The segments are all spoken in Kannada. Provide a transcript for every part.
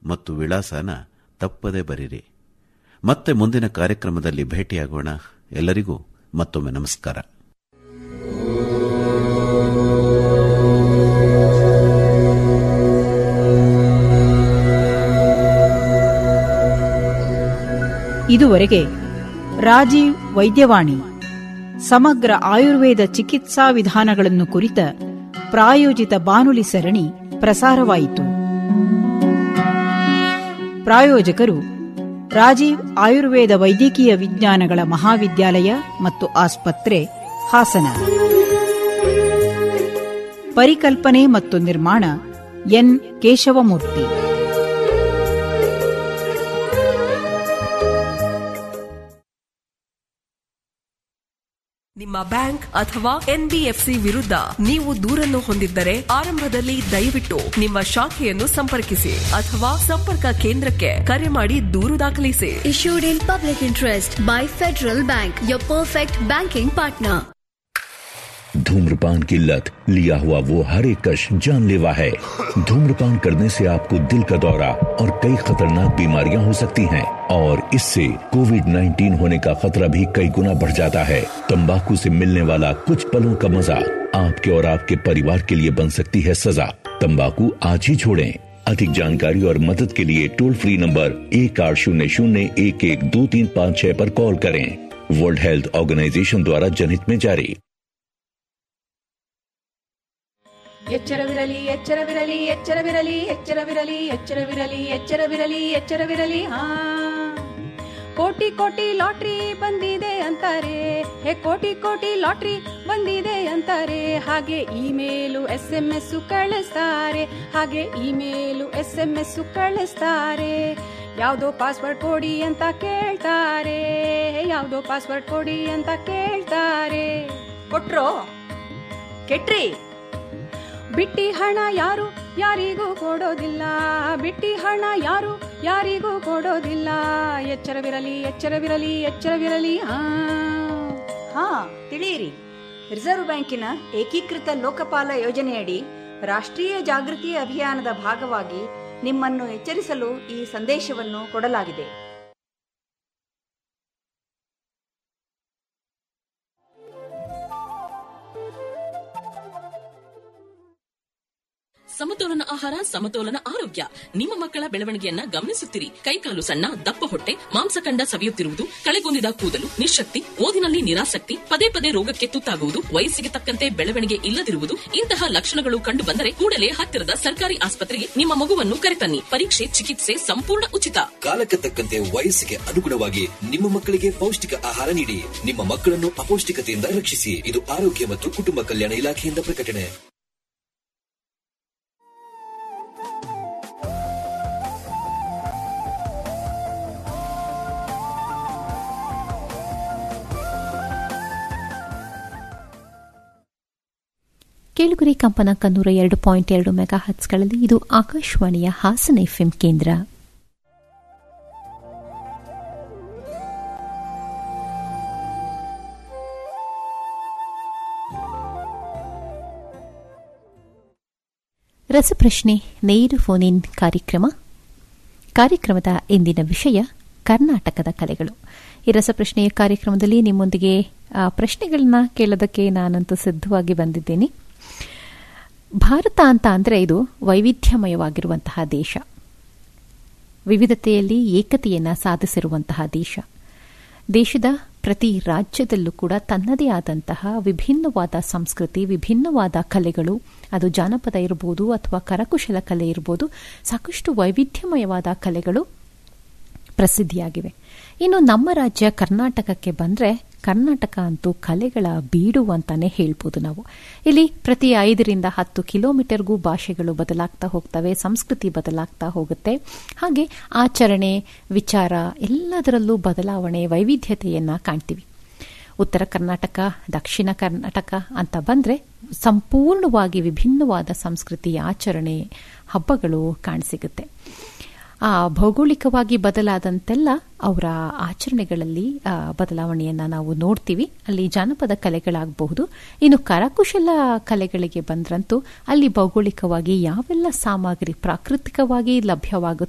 ಮತ್ತು ವಿಳಾಸನ ತಪ್ಪದೆ ಬರಿರಿ ಮತ್ತೆ ಮುಂದಿನ ಕಾರ್ಯಕ್ರಮದಲ್ಲಿ ಭೇಟಿಯಾಗೋಣ ಎಲ್ಲರಿಗೂ ಮತ್ತೊಮ್ಮೆ ನಮಸ್ಕಾರ ಇದುವರೆಗೆ ರಾಜೀವ್ ವೈದ್ಯವಾಣಿ ಸಮಗ್ರ ಆಯುರ್ವೇದ ಚಿಕಿತ್ಸಾ ವಿಧಾನಗಳನ್ನು ಕುರಿತ ಪ್ರಾಯೋಜಿತ ಬಾನುಲಿ ಸರಣಿ ಪ್ರಸಾರವಾಯಿತು ಪ್ರಾಯೋಜಕರು ರಾಜೀವ್ ಆಯುರ್ವೇದ ವೈದ್ಯಕೀಯ ವಿಜ್ಞಾನಗಳ ಮಹಾವಿದ್ಯಾಲಯ ಮತ್ತು ಆಸ್ಪತ್ರೆ ಹಾಸನ ಪರಿಕಲ್ಪನೆ ಮತ್ತು ನಿರ್ಮಾಣ ಎನ್ ಕೇಶವಮೂರ್ತಿ ನಿಮ್ಮ ಬ್ಯಾಂಕ್ ಅಥವಾ ಎನ್ಬಿಎಫ್ಸಿ ವಿರುದ್ಧ ನೀವು ದೂರನ್ನು ಹೊಂದಿದ್ದರೆ ಆರಂಭದಲ್ಲಿ ದಯವಿಟ್ಟು ನಿಮ್ಮ ಶಾಖೆಯನ್ನು ಸಂಪರ್ಕಿಸಿ ಅಥವಾ ಸಂಪರ್ಕ ಕೇಂದ್ರಕ್ಕೆ ಕರೆ ಮಾಡಿ ದೂರು ದಾಖಲಿಸಿ Issued in public interest by Federal Bank, your perfect banking partner. धूम्रपान की लत लिया हुआ वो हर एक कश जानलेवा है धूम्रपान करने से आपको दिल का दौरा और कई खतरनाक बीमारियां हो सकती हैं और इससे कोविड 19 होने का खतरा भी कई गुना बढ़ जाता है तंबाकू से मिलने वाला कुछ पलों का मजा आपके और आपके परिवार के लिए बन सकती है सजा तंबाकू आज ही छोड़ें अधिक जानकारी और मदद के लिए टोल फ्री नंबर एक आठ शून्य शून्य एक एक दो तीन पाँच छह पर कॉल करें वर्ल्ड हेल्थ ऑर्गेनाइजेशन द्वारा जनहित में जारी ಎಚ್ಚರವಿರಲಿ ಎಚ್ಚರವಿರಲಿ ಎಚ್ಚರವಿರಲಿ ಎಚ್ಚರವಿರಲಿ ಎಚ್ಚರವಿರಲಿ ಎಚ್ಚರವಿರಲಿ ಎಚ್ಚರವಿರಲಿ ಹಾ ಕೋಟಿ ಕೋಟಿ ಲಾಟ್ರಿ ಬಂದಿದೆ ಅಂತಾರೆ ಹೇ ಕೋಟಿ ಕೋಟಿ ಲಾಟ್ರಿ ಬಂದಿದೆ ಅಂತಾರೆ ಹಾಗೆ ಇಮೇಲು ಎಸ್ ಎಂ ಎಸ್ ಕಳಿಸ್ತಾರೆ ಹಾಗೆ ಇಮೇಲು ಎಸ್ ಎಂ ಎಸ್ ಕಳಿಸ್ತಾರೆ ಯಾವ್ದೋ ಪಾಸ್ವರ್ಡ್ ಕೊಡಿ ಅಂತ ಕೇಳ್ತಾರೆ ಯಾವ್ದೋ ಪಾಸ್ವರ್ಡ್ ಕೊಡಿ ಅಂತ ಕೇಳ್ತಾರೆ ಕೊಟ್ರೋ ಕೆಟ್ರಿ ಬಿಟ್ಟಿ ಹಣ ಯಾರು ಯಾರಿಗೂ ಕೊಡೋದಿಲ್ಲ ಬಿಟ್ಟಿ ಹಣ ಯಾರು ಯಾರಿಗೂ ಕೊಡೋದಿಲ್ಲ ಎಚ್ಚರವಿರಲಿ ಎಚ್ಚರವಿರಲಿ ಎಚ್ಚರವಿರಲಿ ಹಾ ಹಾ ತಿಳಿಯಿರಿ ರಿಸರ್ವ್ ಬ್ಯಾಂಕಿನ ಏಕೀಕೃತ ಲೋಕಪಾಲ ಯೋಜನೆಯಡಿ ರಾಷ್ಟ್ರೀಯ ಜಾಗೃತಿ ಅಭಿಯಾನದ ಭಾಗವಾಗಿ ನಿಮ್ಮನ್ನು ಎಚ್ಚರಿಸಲು ಈ ಸಂದೇಶವನ್ನು ಕೊಡಲಾಗಿದೆ ಸಮತೋಲನ ಆಹಾರ ಸಮತೋಲನ ಆರೋಗ್ಯ ನಿಮ್ಮ ಮಕ್ಕಳ ಬೆಳವಣಿಗೆಯನ್ನ ಗಮನಿಸುತ್ತಿರಿ ಕೈಕಾಲು ಸಣ್ಣ ದಪ್ಪ ಹೊಟ್ಟೆ ಮಾಂಸಖಂಡ ಸವಿಯುತ್ತಿರುವುದು ಕಳೆಗೊಂದಿದ ಕೂದಲು ನಿಶಕ್ತಿ ಓದಿನಲ್ಲಿ ನಿರಾಸಕ್ತಿ ಪದೇ ಪದೇ ರೋಗಕ್ಕೆ ತುತ್ತಾಗುವುದು ವಯಸ್ಸಿಗೆ ತಕ್ಕಂತೆ ಬೆಳವಣಿಗೆ ಇಲ್ಲದಿರುವುದು ಇಂತಹ ಲಕ್ಷಣಗಳು ಕಂಡು ಬಂದರೆ ಕೂಡಲೇ ಹತ್ತಿರದ ಸರ್ಕಾರಿ ಆಸ್ಪತ್ರೆಗೆ ನಿಮ್ಮ ಮಗುವನ್ನು ಕರೆತನ್ನಿ ಪರೀಕ್ಷೆ ಚಿಕಿತ್ಸೆ ಸಂಪೂರ್ಣ ಉಚಿತ ಕಾಲಕ್ಕೆ ತಕ್ಕಂತೆ ವಯಸ್ಸಿಗೆ ಅನುಗುಣವಾಗಿ ನಿಮ್ಮ ಮಕ್ಕಳಿಗೆ ಪೌಷ್ಟಿಕ ಆಹಾರ ನೀಡಿ ನಿಮ್ಮ ಮಕ್ಕಳನ್ನು ಅಪೌಷ್ಟಿಕತೆಯಿಂದ ರಕ್ಷಿಸಿ ಇದು ಆರೋಗ್ಯ ಮತ್ತು ಕುಟುಂಬ ಕಲ್ಯಾಣ ಇಲಾಖೆಯಿಂದ ಪ್ರಕಟಣೆ ಕೇಳುಗರಿ ಕಂಪನ ಕನ್ನೂರ ಎರಡು ಪಾಯಿಂಟ್ ಎರಡು ಮೆಗಾ ಹತ್ಸ್ಗಳಲ್ಲಿ ಇದು ಆಕಾಶವಾಣಿಯ ಹಾಸನ ಎಫ್ಎಂ ಕೇಂದ್ರ ರಸಪ್ರಶ್ನೆ ನೇರ ಫೋನ್ ಇನ್ ಕಾರ್ಯಕ್ರಮ ಕಾರ್ಯಕ್ರಮದ ಇಂದಿನ ವಿಷಯ ಕರ್ನಾಟಕದ ಕಲೆಗಳು ಈ ರಸಪ್ರಶ್ನೆಯ ಕಾರ್ಯಕ್ರಮದಲ್ಲಿ ನಿಮ್ಮೊಂದಿಗೆ ಆ, ಪ್ರಶ್ನೆಗಳನ್ನ ಕೇಳೋದಕ್ಕೆ ನಾನಂತೂ ಸಿದ್ಧವಾಗಿ ಬಂದಿದ್ದೇನೆ ಭಾರತ ಅಂತ ಅಂದರೆ ಇದು ವೈವಿಧ್ಯಮಯವಾಗಿರುವಂತಹ ದೇಶ ವಿವಿಧತೆಯಲ್ಲಿ ಏಕತೆಯನ್ನು ಸಾಧಿಸಿರುವಂತಹ ದೇಶ ದೇಶದ ಪ್ರತಿ ರಾಜ್ಯದಲ್ಲೂ ಕೂಡ ತನ್ನದೇ ಆದಂತಹ ವಿಭಿನ್ನವಾದ ಸಂಸ್ಕೃತಿ ವಿಭಿನ್ನವಾದ ಕಲೆಗಳು ಅದು ಜಾನಪದ ಇರಬಹುದು ಅಥವಾ ಕರಕುಶಲ ಕಲೆ ಇರಬಹುದು ಸಾಕಷ್ಟು ವೈವಿಧ್ಯಮಯವಾದ ಕಲೆಗಳು ಪ್ರಸಿದ್ಧಿಯಾಗಿವೆ ಇನ್ನು ನಮ್ಮ ರಾಜ್ಯ ಕರ್ನಾಟಕಕ್ಕೆ ಬಂದರೆ ಕರ್ನಾಟಕ ಅಂತೂ ಕಲೆಗಳ ಬೀಡು ಅಂತಾನೆ ಹೇಳ್ಬೋದು ನಾವು ಇಲ್ಲಿ ಪ್ರತಿ ಐದರಿಂದ ಹತ್ತು ಕಿಲೋಮೀಟರ್ಗೂ ಭಾಷೆಗಳು ಬದಲಾಗ್ತಾ ಹೋಗ್ತವೆ ಸಂಸ್ಕೃತಿ ಬದಲಾಗ್ತಾ ಹೋಗುತ್ತೆ ಹಾಗೆ ಆಚರಣೆ ವಿಚಾರ ಎಲ್ಲದರಲ್ಲೂ ಬದಲಾವಣೆ ವೈವಿಧ್ಯತೆಯನ್ನ ಕಾಣ್ತೀವಿ ಉತ್ತರ ಕರ್ನಾಟಕ ದಕ್ಷಿಣ ಕರ್ನಾಟಕ ಅಂತ ಬಂದರೆ ಸಂಪೂರ್ಣವಾಗಿ ವಿಭಿನ್ನವಾದ ಸಂಸ್ಕೃತಿ ಆಚರಣೆ ಹಬ್ಬಗಳು ಕಾಣಸಿಗುತ್ತೆ ಆ ಭೌಗೋಳಿಕವಾಗಿ ಬದಲಾದಂತೆಲ್ಲ ಅವರ ಆಚರಣೆಗಳಲ್ಲಿ ಆ, ಬದಲಾವಣೆಯನ್ನ ನಾವು ನೋಡ್ತೀವಿ ಅಲ್ಲಿ ಜಾನಪದ ಕಲೆಗಳಾಗಬಹುದು ಇನ್ನು ಕರಕುಶಲ ಕಲೆಗಳಿಗೆ ಬಂದ್ರಂತೂ ಅಲ್ಲಿ ಭೌಗೋಳಿಕವಾಗಿ ಯಾವೆಲ್ಲ ಸಾಮಗ್ರಿ ಪ್ರಾಕೃತಿಕವಾಗಿ ಲಭ್ಯವಾಗುತ್ತೋ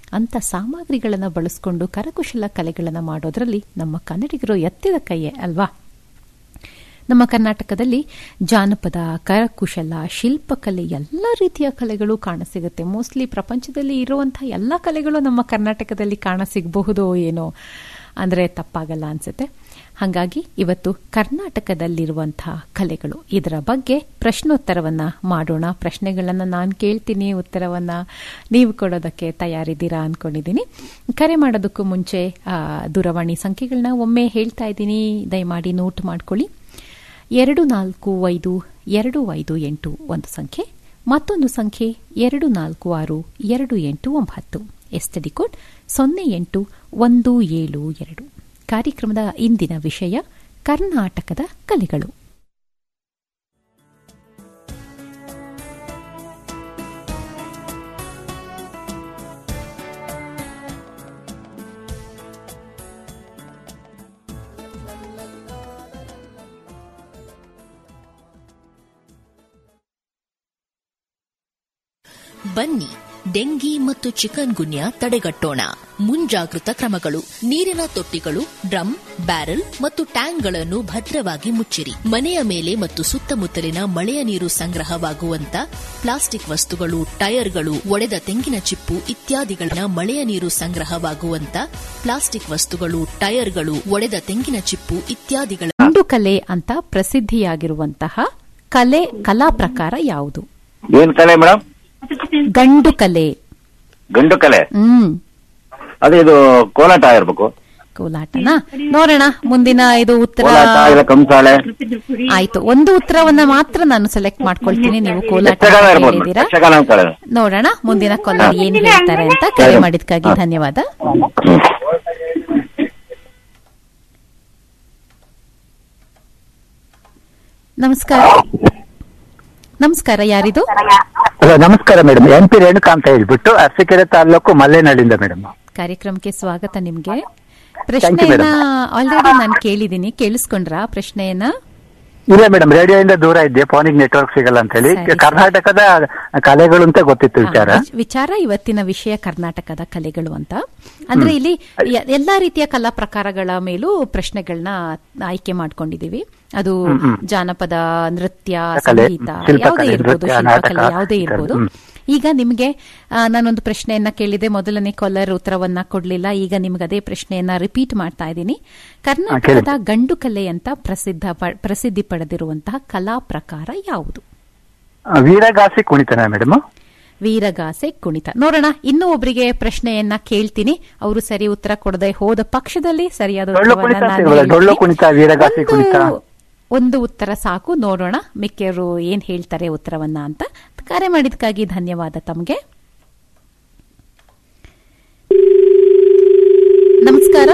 ಅಂತ ಸಾಮಗ್ರಿಗಳನ್ನು ಬಳಸಿಕೊಂಡು ಕರಕುಶಲ ಕಲೆಗಳನ್ನು ಮಾಡೋದ್ರಲ್ಲಿ ನಮ್ಮ ಕನ್ನಡಿಗರು ಎತ್ತಿದ ಕೈಯೇ ಅಲ್ವಾ ನಮ್ಮ ಕರ್ನಾಟಕದಲ್ಲಿ ಜಾನಪದ ಕರಕುಶಲ ಶಿಲ್ಪಕಲೆ ಎಲ್ಲ ರೀತಿಯ ಕಲೆಗಳು ಕಾಣಸಿಗುತ್ತೆ ಮೋಸ್ಟ್ಲಿ ಪ್ರಪಂಚದಲ್ಲಿ ಇರುವಂತಹ ಎಲ್ಲ ಕಲೆಗಳು ನಮ್ಮ ಕರ್ನಾಟಕದಲ್ಲಿ ಕಾಣಸಿಗಬಹುದೋ ಏನೋ ಅಂದರೆ ತಪ್ಪಾಗಲ್ಲ ಅನ್ಸುತ್ತೆ ಹಾಗಾಗಿ ಇವತ್ತು ಕರ್ನಾಟಕದಲ್ಲಿರುವಂತಹ ಕಲೆಗಳು ಇದರ ಬಗ್ಗೆ ಪ್ರಶ್ನೋತ್ತರವನ್ನ ಮಾಡೋಣ ಪ್ರಶ್ನೆಗಳನ್ನು ನಾನು ಕೇಳ್ತೀನಿ ಉತ್ತರವನ್ನ ನೀವು ಕೊಡೋದಕ್ಕೆ ತಯಾರಿದ್ದೀರಾ ಅನ್ಕೊಂಡಿದ್ದೀನಿ ಕರೆ ಮಾಡೋದಕ್ಕೂ ಮುಂಚೆ ಆ, ದೂರವಾಣಿ ಸಂಖ್ಯೆಗಳನ್ನ ಒಮ್ಮೆ ಹೇಳ್ತಾ ಇದ್ದೀನಿ ದಯಮಾಡಿ ನೋಟ್ ಮಾಡ್ಕೊಳ್ಳಿ ಎರಡು ನಾಲ್ಕು ಐದು ಎರಡು ಐದು ಎಂಟು ಒಂದು ಸಂಖ್ಯೆ ಮತ್ತೊಂದು ಸಂಖ್ಯೆ ಎರಡು ನಾಲ್ಕು ಆರು ಎರಡು ಎಂಟು ಒಂಬತ್ತು ಎಸ್ಟಡಿ ಕೋಡ್ ಸೊನ್ನೆ ಎಂಟು ಒಂದು ಏಳು ಎರಡು ಕಾರ್ಯಕ್ರಮದ ಇಂದಿನ ವಿಷಯ ಕರ್ನಾಟಕದ ಕಲೆಗಳು ಬನ್ನಿ ಡೆಂಗಿ ಮತ್ತು ಚಿಕನ್ ಗುನ್ಯಾ ತಡೆಗಟ್ಟೋಣ ಮುಂಜಾಗೃತ ಕ್ರಮಗಳು ನೀರಿನ ತೊಟ್ಟಿಗಳು ಡ್ರಮ್ ಬ್ಯಾರೆಲ್ ಮತ್ತು ಟ್ಯಾಂಕ್ಗಳನ್ನು ಭದ್ರವಾಗಿ ಮುಚ್ಚಿರಿ ಮನೆಯ ಮೇಲೆ ಮತ್ತು ಸುತ್ತಮುತ್ತಲಿನ ಮಳೆಯ ನೀರು ಸಂಗ್ರಹವಾಗುವಂತ ಪ್ಲಾಸ್ಟಿಕ್ ವಸ್ತುಗಳು ಟೈರ್ಗಳು ಒಡೆದ ತೆಂಗಿನ ಚಿಪ್ಪು ಇತ್ಯಾದಿಗಳನ್ನ ಮಳೆಯ ನೀರು ಸಂಗ್ರಹವಾಗುವಂತ ಪ್ಲಾಸ್ಟಿಕ್ ವಸ್ತುಗಳು ಟೈರ್ಗಳು ಒಡೆದ ತೆಂಗಿನ ಚಿಪ್ಪು ಇತ್ಯಾದಿಗಳ ಗಂಡು ಕಲೆ ಅಂತ ಪ್ರಸಿದ್ಧಿಯಾಗಿರುವಂತಹ ಕಲೆ ಕಲಾ ಪ್ರಕಾರ ಯಾವುದು ಏನ್ ಕಲೆ ಮೇಡಮ್ ಗಂಡು ಕಲೆ ಗಂಡು ಕಲೆ ಹ್ಮ್ ಅದೇ ಇದು ಕೋಲಾಟ ಇರ್ಬೇಕು ಕೋಲಾಟನಾ ನೋಡೋಣ ಮುಂದಿನ ಇದು ಉತ್ತರ ಕೋಲಾಟ ಇಲ್ಲ ಕಂಸಾಳೆ ಆಯ್ತು ಒಂದು ಉತ್ತರವನ್ನ ಮಾತ್ರ ನಾನು ಸೆಲೆಕ್ಟ್ ಮಾಡ್ಕೊಳ್ತೀನಿ ನೀವು ಕೋಲಾಟ ಯಕ್ಷಗಾನ ಇರ್ಬೋದು ಹೇಳಿದ್ದೀರಾ ಯಕ್ಷಗಾನ ಕಲೆ ನೋಡೋಣ ಮುಂದಿನ ಕಾಲರ್ ಏನ್ ಹೇಳ್ತಾರೆ ಅಂತ ಕರೆ ಮಾಡಿದ್ಕಾಗಿ ಧನ್ಯವಾದ ನಮಸ್ಕಾರ ನಮಸ್ಕಾರ ಯಾರಿದು ಹಲೋ ನಮಸ್ಕಾರ ಮೇಡಮ್ ಎಂ ಪಿ ರೇಣುಕಾ ಅಂತ ಹೇಳ್ಬಿಟ್ಟು ಅರಸೀಕೆರೆ ತಾಲೂಕು ಮಲ್ಲೇನಹಳ್ಳಿಯಿಂದ ಮೇಡಮ್ ಕಾರ್ಯಕ್ರಮಕ್ಕೆ ಸ್ವಾಗತ ನಿಮ್ಗೆ ಪ್ರಶ್ನೆಯನ್ನ ಆಲ್ರೆಡಿ ನಾನು ಕೇಳಿದೀನಿ ಕೇಳಿಸ್ಕೊಂಡ್ರಾ ಪ್ರಶ್ನೆಯನ್ನ ಇಲ್ಲ ಮೇಡಮ್ ರೇಡಿಯೋಯಿಂದ ದೂರ ಇದ್ದೆ ಫೋನಿಗೆ ನೆಟ್ವರ್ಕ್ ಸಿಗಲ್ಲ ಅಂತ ಹೇಳಿ ಸರಿ, ಸರಿ. ಕರ್ನಾಟಕದ ಕಲೆಗಳು ಅಂತ ಗೊತ್ತಿತ್ತು ವಿಚಾರ ಆ, ವಿಚ್- ವಿಚಾರ ಇವತ್ತಿನ ವಿಷಯ ಕರ್ನಾಟಕದ ಕಲೆಗಳು ಅಂತ ಅಂದ್ರೆ ಇಲ್ಲಿ ಯ- ಎಲ್ಲಾ ರೀತಿಯ ಕಲಾ ಪ್ರಕಾರಗಳ ಮೇಲೂ ಪ್ರಶ್ನೆಗಳನ್ನ ಆಯ್ಕೆ ಮಾಡ್ಕೊಂಡಿದೀವಿ ಅದು ಹ್ಮ್, ಹ್ಮ್. ಜಾನಪದ ನೃತ್ಯ ಕಲೆ, ಸಂಗೀತ ಶಿಲ್ಪಕಲೆ, ಯಾವುದೇ ಇರ್ಬೋದು ನೃತ್ಯ, ಶಿಲ್ಪಕಲೆ ನಾಟಕ, ಯಾವುದೇ ಇರ್ಬೋದು ಹ್ಮ್. ಈಗ ನಿಮಗೆ ಆ, ನಾನೊಂದು ಪ್ರಶ್ನೆಯನ್ನ ಕೇಳಿದೆ ಮೊದಲನೇ ಕಾಲರ್ ಉತ್ತರವನ್ನ ಕೊಡ್ಲಿಲ್ಲ ಈಗ ನಿಮ್ಗೆ ಅದೇ ಪ್ರಶ್ನೆಯನ್ನ ರಿಪೀಟ್ ಮಾಡ್ತಾ ಇದ್ದೀನಿ ಕರ್ನಾಟಕದ ಗಂಡು ಕಲೆ ಅಂತ ಪ್ರಸಿದ್ಧ ಪ- ಪ್ರಸಿದ್ಧಿ ಪಡೆದಿರುವಂತಹ ಕಲಾ ಪ್ರಕಾರ ಯಾವುದು ಆ, ವೀರಗಾಸೆ ಕುಣಿತನ ಮೇಡಮ್ ವೀರಗಾಸೆ ಕುಣಿತ ನೋಡೋಣ ಇನ್ನೂ ಒಬ್ಬರಿಗೆ ಪ್ರಶ್ನೆಯನ್ನ ಕೇಳ್ತೀನಿ ಅವರು ಸರಿ ಉತ್ತರ ಕೊಡದೆ ಹೋದ ಪಕ್ಷದಲ್ಲಿ ಸರಿಯಾದ ಡೊಳ್ಳು ಉತ್ತರವನ್ನ ಕುಣಿತ ನಾನು ಸಿಗಲ್ಲ ಡೊಳ್ಳು ಹೇಳ್ತೀನಿ. ಕುಣಿತ ವೀರಗಾಸೆ ಒಂದು- ಕುಣಿತ ಒಂದು ಉತ್ತರ ಸಾಕು ನೋಡೋಣ ಮಿಕ್ಕರು ಏನ್ ಹೇಳ್ತಾರೆ ಉತ್ತರವನ್ನ ಅಂತ ಕರೆ ಮಾಡಿದ್ಕಾಗಿ ಧನ್ಯವಾದ ತಮಗೆ ನಮಸ್ಕಾರ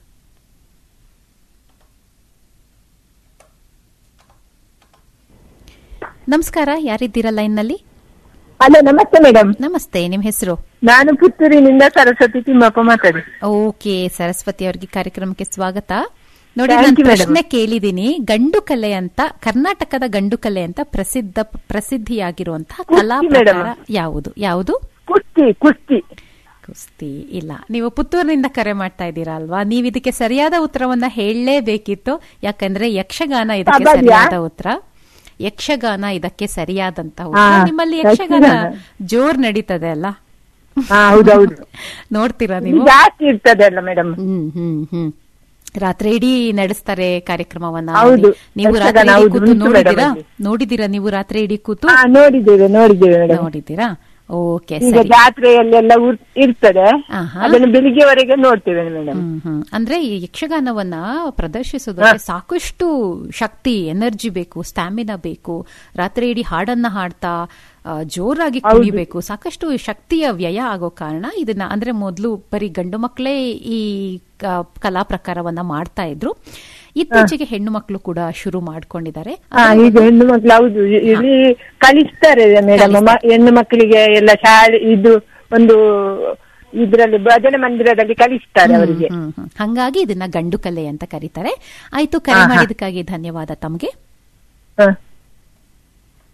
ನಮಸ್ಕಾರ ಯಾರಿದ್ದೀರಾ ಲೈನ್ ನಲ್ಲಿ ಹಲೋ ನಮಸ್ತೆ ಮೇಡಮ್ ನಮಸ್ತೆ ನಿಮ್ ಹೆಸರು ನಾನು ಪುತ್ತೂರಿನಿಂದ ಸರಸ್ವತಿ ತಿಮ್ಮಪ್ಪ ಮಾತಾಡಿ ಓಕೆ ಸರಸ್ವತಿ ಅವರಿಗೆ ಕಾರ್ಯಕ್ರಮಕ್ಕೆ ಸ್ವಾಗತ ನೋಡಿ Thank ನಾನು you, madam. ಪ್ರಶ್ನೆ ಕೇಳಿದೀನಿ ಗಂಡು ಕಲೆ ಅಂತ ಕರ್ನಾಟಕದ ಗಂಡು ಕಲೆ ಅಂತ ಪ್ರಸಿದ್ಧ ಪ್ರಸಿದ್ಧಿಯಾಗಿರುವಂತಹ ಕಲಾ ಕುಸ್ತಿ, madam. ಪ್ರಕಾರ ಯಾವುದು ಯಾವುದು ಕುಸ್ತಿ ಕುಸ್ತಿ ಕುಸ್ತಿ ಇಲ್ಲ ನೀವು ಪುತ್ತೂರಿನಿಂದ ಕರೆ ಮಾಡ್ತಾ ಇದ್ದೀರಾ ಅಲ್ವಾ ನೀವು ಇದಕ್ಕೆ ಸರಿಯಾದ ಉತ್ತರವನ್ನ ಹೇಳಲೇಬೇಕಿತ್ತು ಯಾಕಂದ್ರೆ ಯಕ್ಷಗಾನ ಇದಕ್ಕೆ ಅಬ್ಬಾ, ಸರಿಯಾದ ಉತ್ತರ ಯಕ್ಷಗಾನ ಇದಕ್ಕೆ ಸರಿಯಾದಂತ ಉತ್ತರ ಹಾ, ನಿಮ್ಮಲ್ಲಿ ಯಕ್ಷಗಾನ ಯಕ್ಷಗಾನ. ಜೋರ್ ನಡೀತದೆ ಅಲ್ಲ ಹಾ ಹೌದೌದು ನೋಡ್ತೀರಾ ನೀವು ಜಾಸ್ತಿ ಇರ್ತದೆ ಅಲ್ಲ ಮೇಡಮ್ ಹ್ಮ್ ಹ್ಮ್ ಹ್ಮ್ ರಾತ್ರಿ ಇಡೀ ನಡೆಸ್ತಾರೆ ಕಾರ್ಯಕ್ರಮವನ್ನ ಹೌದು. ನೀವು ಯಕ್ಷಗಾನ ರಾತ್ರಿ ಇಡೀ ಹೌದು, ಕೂತು ಉಂಟು madam ನೋಡಿದ್ದೀರಾ ಅಲ್ಲಿ. ನೋಡಿದ್ದೀರಾ ನೀವು ರಾತ್ರಿ ಇಡೀ ಕೂತು ಹಾ ನೋಡಿದ್ದೇವೆ ನೋಡಿದ್ದೇವೆ ಮೇಡಮ್ ನೋಡಿದ್ದೀರಾ ಓಕೆ ಈಗ ಸರಿ ಜಾತ್ರೆಯಲ್ಲೆಲ್ಲ ಉರ್- ಇರ್ತದೆ ಆಹಾ. ಅದನ್ನು ಬೆಳಿಗ್ಗೆವರೆಗೆ ನೋಡ್ತೇವೆ ಮೇಡಮ್ ಹ್ಮ್, ಹ್ಮ್. ಅಂದ್ರೆ ಈ ಯಕ್ಷಗಾನವನ್ನ ಪ್ರದರ್ಶಿಸೋದಕ್ಕೆ ಸಾಕಷ್ಟು ಶಕ್ತಿ ಎನರ್ಜಿ ಬೇಕು ಸ್ಟ್ಯಾಮಿನಾ ಬೇಕು ರಾತ್ರಿ ಇಡೀ ಹಾಡನ್ನ ಹಾಡ್ತಾ ಆ, ಜೋರಾಗಿ ಹೌದು. ಕುಣಿಬೇಕು ಸಾಕಷ್ಟು ಶಕ್ತಿಯ ವ್ಯಯ ಆಗೋ ಕಾರಣ ಇದನ್ನ ಅಂದ್ರೆ ಮೊದಲು ಬರೀ ಗಂಡು ಮಕ್ಕಳೇ ಈ ಕ- ಕಲಾ ಪ್ರಕಾರವನ್ನ ಮಾಡ್ತಾ ಇದ್ರು ಇತ್ತೀಚೆಗೆ ಹೆಣ್ಣು ಮಕ್ಕಳು ಕೂಡ ಶುರು ಮಾಡ್ಕೊಂಡಿದ್ದಾರೆ ಹಾ ಈಗ ಹೆಣ್ಣು ಮಕ್ಳು ಹೌದು ಇ- ಇಲ್ಲಿ ಕಲಿಸ್ತಾರೆ ಮೇಡಮ್ ಹೆಣ್ಣು ಮಕ್ಕಳಿಗೆ ಎಲ್ಲ ಶಾಲೆ ಇದು ಒಂದು ಇದ್ರಲ್ಲಿ ಭಜನೆ ಮಂದಿರದಲ್ಲಿ ಕಲಿಸ್ತಾರೆ ಅವರಿಗೆ ಹ್ಮ್, ಹ್ಮ್. ಹಂಗಾಗಿ ಇದನ್ನ ಗಂಡು ಕಲೆ ಅಂತ ಕರೀತಾರೆ ಆಯ್ತು ಕರೆ ಆಹಾ. ಮಾಡಿದಕ್ಕಾಗಿ ಧನ್ಯವಾದ ತಮಗೆ ಹ.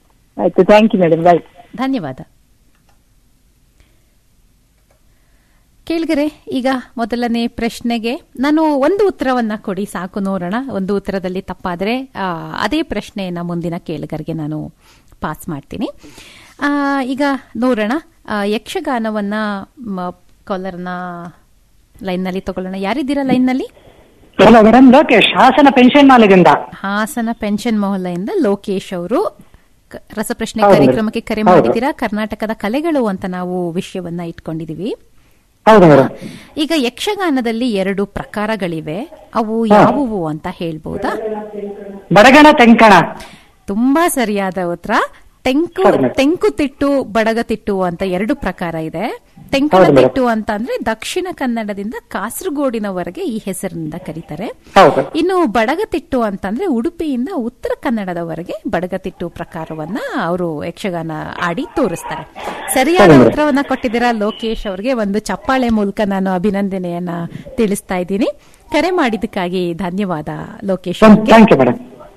ಆಯ್ತು ಥ್ಯಾಂಕ್ ಯು ಮೇಡಮ್ ಬಾಯ್ ಧನ್ಯವಾದ ಕೇಳಿಗರೆ ಈಗ ಮೊದಲನೇ ಪ್ರಶ್ನೆಗೆ ನಾನು ಒಂದು ಉತ್ತರವನ್ನ ಕೊಡಿ ಸಾಕು ನೋಡೋಣ ಒಂದು ಉತ್ತರದಲ್ಲಿ ತಪ್ಪಾದರೆ ಆ, ಅದೇ ಪ್ರಶ್ನೆಯನ್ನ ಮುಂದಿನ ಕೇಳಿಗರಿಗೆ ನಾನು ಪಾಸ್ ಮಾಡ್ತೀನಿ ಆ, ಈಗ ನೋಡೋಣ ಆ, ಯಕ್ಷಗಾನವನ್ನ ಮ- ಕಾಲರ್ನ ಲೈನ್ನಲ್ಲಿ ತಗೊಳ್ಳೋಣ ಯಾರಿದ್ದೀರಾ ಲೈನ್ನಲ್ಲಿ hello madam Lokesh Hassan pension ಮಾಲದಿಂದ ಹಾಸನ ಪೆನ್ಷನ್ ಮೊಹಲ್ಲೆಯಿಂದ ಲೋಕೇಶ್ ಅವರು ಕ- ರಸಪ್ರಶ್ನೆ ಹೌದು. ಕಾರ್ಯಕ್ರಮಕ್ಕೆ ಕರೆ ಹೌದು. ಮಾಡಿದ್ದೀರಾ ಕರ್ನಾಟಕದ ಕಲೆಗಳು ಅಂತ ನಾವು ವಿಷಯವನ್ನ ಇಟ್ಕೊಂಡಿದೀವಿ ಹೌದು ಮೇಡಮ್ ಈಗ ಯಕ್ಷಗಾನದಲ್ಲಿ ಎರಡು ಪ್ರಕಾರಗಳಿವೆ ಅವು ಯಾವುವು ಅಂತ ಹೇಳ್ಬೋದಾ ಬಡಗಣ ತೆಂಕಣ ತುಂಬಾ ಸರಿಯಾದ ಉತ್ತರ ತೆಂಕು ಹೌದು ಮೇಡಮ್. ತೆಂಕು ತಿಟ್ಟು ಬಡಗ ತಿಟ್ಟು ಅಂತ ಎರಡು ಪ್ರಕಾರ ಇದೆ ತೆಂಕಣ ಹೌದು ಮೇಡಮ್. ತಿಟ್ಟು ಅಂತ ಅಂದ್ರೆ ದಕ್ಷಿಣ ಕನ್ನಡದಿಂದ ಕಾಸರಗೋಡಿನವರೆಗೆ ಈ ಹೆಸರಿನಿಂದ ಕರೀತಾರೆ ಹೌದು ಇನ್ನು ಬಡಗತಿಟ್ಟು ಅಂತಂದ್ರೆ ಉಡುಪಿಯಿಂದ ಉತ್ತರ ಕನ್ನಡದವರೆಗೆ ಬಡಗತಿಟ್ಟು ಪ್ರಕಾರವನ್ನ ಅವರು ಯಕ್ಷಗಾನ ಆಡಿ ತೋರಿಸ್ತಾರೆ ಸರಿಯಾದ ಹೌದು. ಉತ್ತರವನ್ನ ಕೊಟ್ಟಿದ್ದೀರಾ ಲೋಕೇಶ್ ಅವರಿಗೆ ಒಂದು ಚಪ್ಪಾಳೆ ಮೂಲಕ ನಾನು ಅಭಿನಂದನೆಯನ್ನ ತಿಳಿಸ್ತಾ ಇದ್ದೀನಿ ಕರೆ ಮಾಡಿದ್ದಕ್ಕಾಗಿ ಧನ್ಯವಾದ ಲೋಕೇಶ್ ಅವ್ರಿಗೆ ಥ್ಯಾಂಕ್ ಯು ಮೇಡಮ್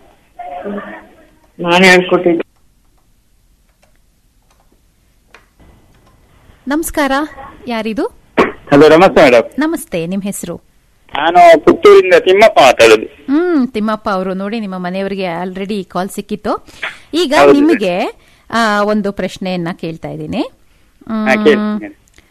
ನಾನು ಹೇಳ್ಕೊಟ್ಟಿದ್ದೆ ನಮಸ್ಕಾರ ಯಾರಿದು ಹಲೋ ನಮಸ್ತೆ ಮೇಡಮ್ ನಮಸ್ತೆ ನಿಮ್ ಹೆಸರು ನಾನು ಪುತ್ತೂರಿಂದ ತಿಮ್ಮಪ್ಪ ಮಾತಾಡೋದು ಹ್ಮ್ ತಿಮ್ಮಪ್ಪ ಅವರು ನೋಡಿ ನಿಮ್ಮ ಮನೆಯವರಿಗೆ ಆಲ್ರೆಡಿ ಕಾಲ್ ಸಿಕ್ಕಿತ್ತು ಈಗ ಹೌದು. ನಿಮಗೆ ಆ, ಒಂದು ಪ್ರಶ್ನೆಯನ್ನ ಕೇಳ್ತಾ ಇದ್ದೀನಿ ಮ್, ಹಾ, ಕೇಳಿ.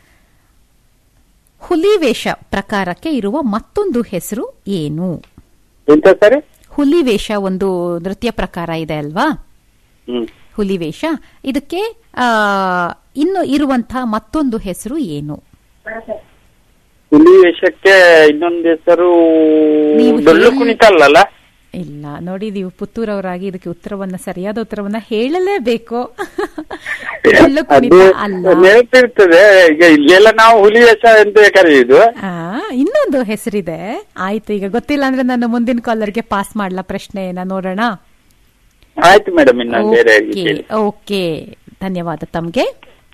ಹುಲಿ ವೇಷ ಪ್ರಕಾರಕ್ಕೆ ಇರುವ ಮತ್ತೊಂದು ಹೆಸರು ಏನು ಎಂತ ಸರ್ ಹುಲಿ ವೇಷ ಒಂದು ನೃತ್ಯ ಪ್ರಕಾರ ಇದೆ ಅಲ್ವಾ ಹ್ಮ್ ಹುಲಿ ವೇಷ ಇದಕ್ಕೆ ಆ, ಇನ್ನು ಇರುವಂತಹ ಮತ್ತೊಂದು ಹೆಸರು ಏನು ಹುಲಿ ವೇಷಕ್ಕೆ ಇನ್ನೊಂದು ಹೆಸರು ನೀವು ಡೊಳ್ಳು ಹೇಳಿ- ಕುಣಿತ ಅಲ್ಲಲ್ಲ ಇಲ್ಲ ನೋಡಿ ನೀವು ಪುತ್ತೂರವರಾಗಿ ಇದಕ್ಕೆ ಉತ್ತರವನ್ನ ಸರಿಯಾದ ಉತ್ತರವನ್ನ ಹೇಳಲೇಬೇಕು ಡೊಳ್ಳು ಕುಣಿತ ಅದು ಅಲ್ಲ ನೆನಪಿರ್ತದೆ ಈಗ ಇಲ್ಲೆಲ್ಲ ನಾವು ಹುಲಿ ವೇಷ ಅಂತ ಕರೆಯುದು ಆ, ಇನ್ನೊಂದು ಹೆಸರಿದೆ ಆಯ್ತು ಈಗ ಗೊತ್ತಿಲ್ಲ ಅಂದ್ರೆ ನಾನು ಮುಂದಿನ ಕಾಲರ್ಗೆ ಪಾಸ್ ಮಾಡ್ಲಾ ಪ್ರಶ್ನೆಯನ್ನ ನೋಡೋಣ ಆಯ್ತು ಮೇಡಮ್ ಇನ್ನು ಬೇರೆ ಓಕೆ ಕೇಳಿ ಓಕೆ ಧನ್ಯವಾದ ತಮ್ಗೆ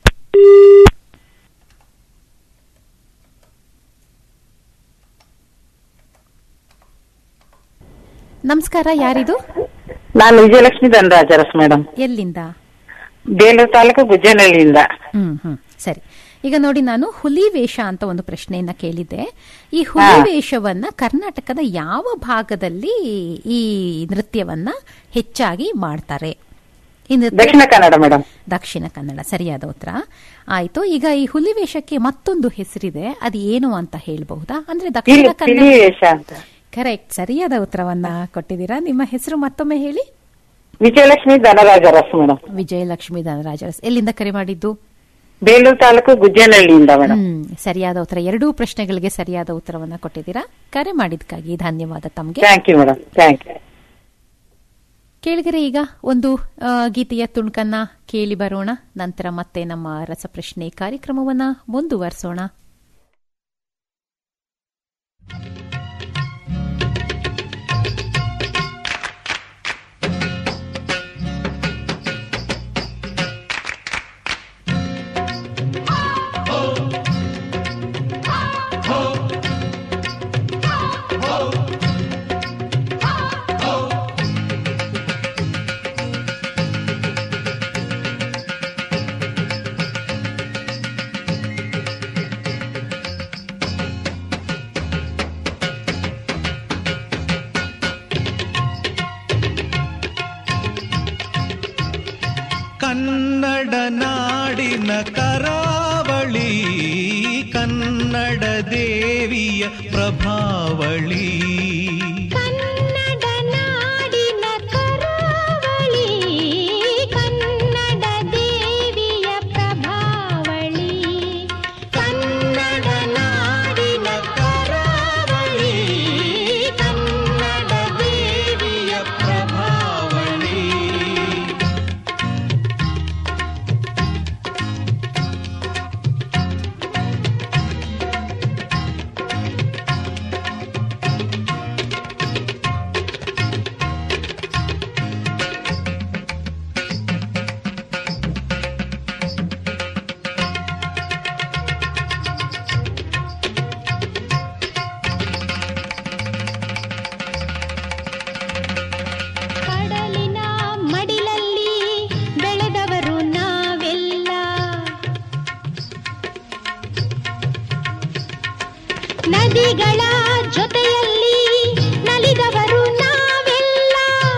ನಮಸ್ಕಾರ ಯಾರಿದು ನಾನು ವಿಜಯಲಕ್ಷ್ಮಿ ಧನರಾಜರಸ್ ಮೇಡಮ್ ಎಲ್ಲಿಂದ ಬೇಲೂರು ತಾಲೂಕು ಗುಜ್ಜನಹಳ್ಳಿಯಿಂದ ಹ್ಮ್ ಹ್ಮ್ ಸರಿ ಈಗ ನೋಡಿ ನಾನು ಹುಲಿ ವೇಷ ಅಂತ ಒಂದು ಪ್ರಶ್ನೆಯನ್ನ ಕೇಳಿದ್ದೆ ಈ ಹುಲಿ ಹಾ. ವೇಷವನ್ನ ಕರ್ನಾಟಕದ ಯಾವ ಭಾಗದಲ್ಲಿ ಈ ನೃತ್ಯವನ್ನ ಹೆಚ್ಚಾಗಿ ಮಾಡ್ತಾರೆ ಈ ನೃತ್ಯ- ದಕ್ಷಿಣ ಕನ್ನಡ ಮೇಡಮ್ ದಕ್ಷಿಣ ಕನ್ನಡ ಸರಿಯಾದ ಉತ್ತರ ಆಯ್ತು ಈಗ ಈ ಹುಲಿ ವೇಷಕ್ಕೆ ಮತ್ತೊಂದು ಹೆಸರಿದೆ ಅದು ಏನು ಅಂತ ಹೇಳ್ಬಹುದಾ ಅಂದ್ರೆ ದಕ್ಷಿಣ ತಿಳಿ ತಿಳಿ ಕನ್ನಡ ವೇಷ ಅಂತ ಕರೆಕ್ಟ್ ಸರಿಯಾದ ಉತ್ತರವನ್ನ ಕೊಟ್ಟಿದ್ದೀರಾ ನಿಮ್ಮ ಹೆಸರು ಮತ್ತೊಮ್ಮೆ ಹೇಳಿ ವಿಜಯಲಕ್ಷ್ಮಿ ಧನರಾಜರಸ್ ಮೇಡಮ್ ವಿಜಯಲಕ್ಷ್ಮಿ ಧನರಾಜರಸ್ ಎಲ್ಲಿಂದ ಕರೆ ಮಾಡಿದ್ದು ಬೇಲೂರು ತಾಲೂಕು ಗುಜ್ಜನಹಳ್ಳಿಯಿಂದ ಮೇಡಮ್ ಹ್ಮ್ ಸರಿಯಾದ ಉತ್ತರ ಎರಡೂ ಪ್ರಶ್ನೆಗಳಿಗೆ ಸರಿಯಾದ ಉತ್ತರವನ್ನ ಕೊಟ್ಟಿದ್ದೀರಾ ಕರೆ ಮಾಡಿದ್ಕಾಗಿ ಧನ್ಯವಾದ ತಮ್ಗೆ thank you madam thank you ಕೇಳಿದರೆ ಈಗ ಒಂದು ಆ, ಗೀತೆಯ ತುಣುಕನ್ನ ಕೇಳಿ ಬರೋಣ ನಂತರ ಮತ್ತೆ ನಮ್ಮ ರಸಪ್ರಶ್ನೆ ಕಾರ್ಯಕ್ರಮವನ್ನ ಮುಂದುವರಿಸೋಣ ಕನ್ನಡ ನಾಡಿನ ಕರಾವಳಿ ಕನ್ನಡ ದೇವಿಯ ಪ್ರಭಾವಳಿ ಕನ್ನಡ ನಾಡಿನ ಕರಾವಳಿ ಕನ್ನಡ ದೇವಿಯ ಪ್ರಭಾವಳಿ ಕನ್ನಡ ನಾಡಿನ ಕರಾವಳಿ ಕನ್ನಡ ದೇವಿಯ ಪ್ರಭಾವಳಿ ನದಿಗಳ ಜೊತೆಯಲ್ಲಿ ನಲಿದವರು ನಾವೆಲ್ಲ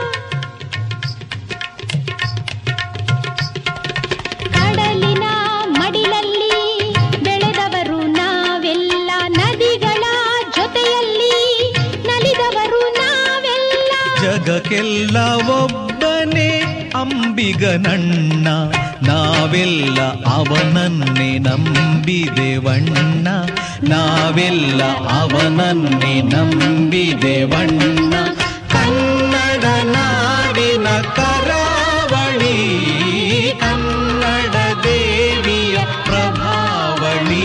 ಕಡಲಿನ ಮಡಿಲಲ್ಲಿ ಬೆಳೆದವರು ನಾವೆಲ್ಲ ನದಿಗಳ ಜೊತೆಯಲ್ಲಿ ನಲಿದವರು ನಾವೆಲ್ಲ ಜಗಕ್ಕೆಲ್ಲ ಒಬ್ಬನೇ ಅಂಬಿಗನಣ್ಣ ನಾವೆಲ್ಲ ಅವನನ್ನೇ ನಂಬಿದೆವಣ್ಣ ನಾವೆಲ್ಲ ಅವನನ್ನೇ ನಂಬಿದೆವಣ್ಣ ಕನ್ನಡ ನಾಡಿನ ಕರಾವಳಿ ಕನ್ನಡ ದೇವಿಯ ಪ್ರಭಾವಳಿ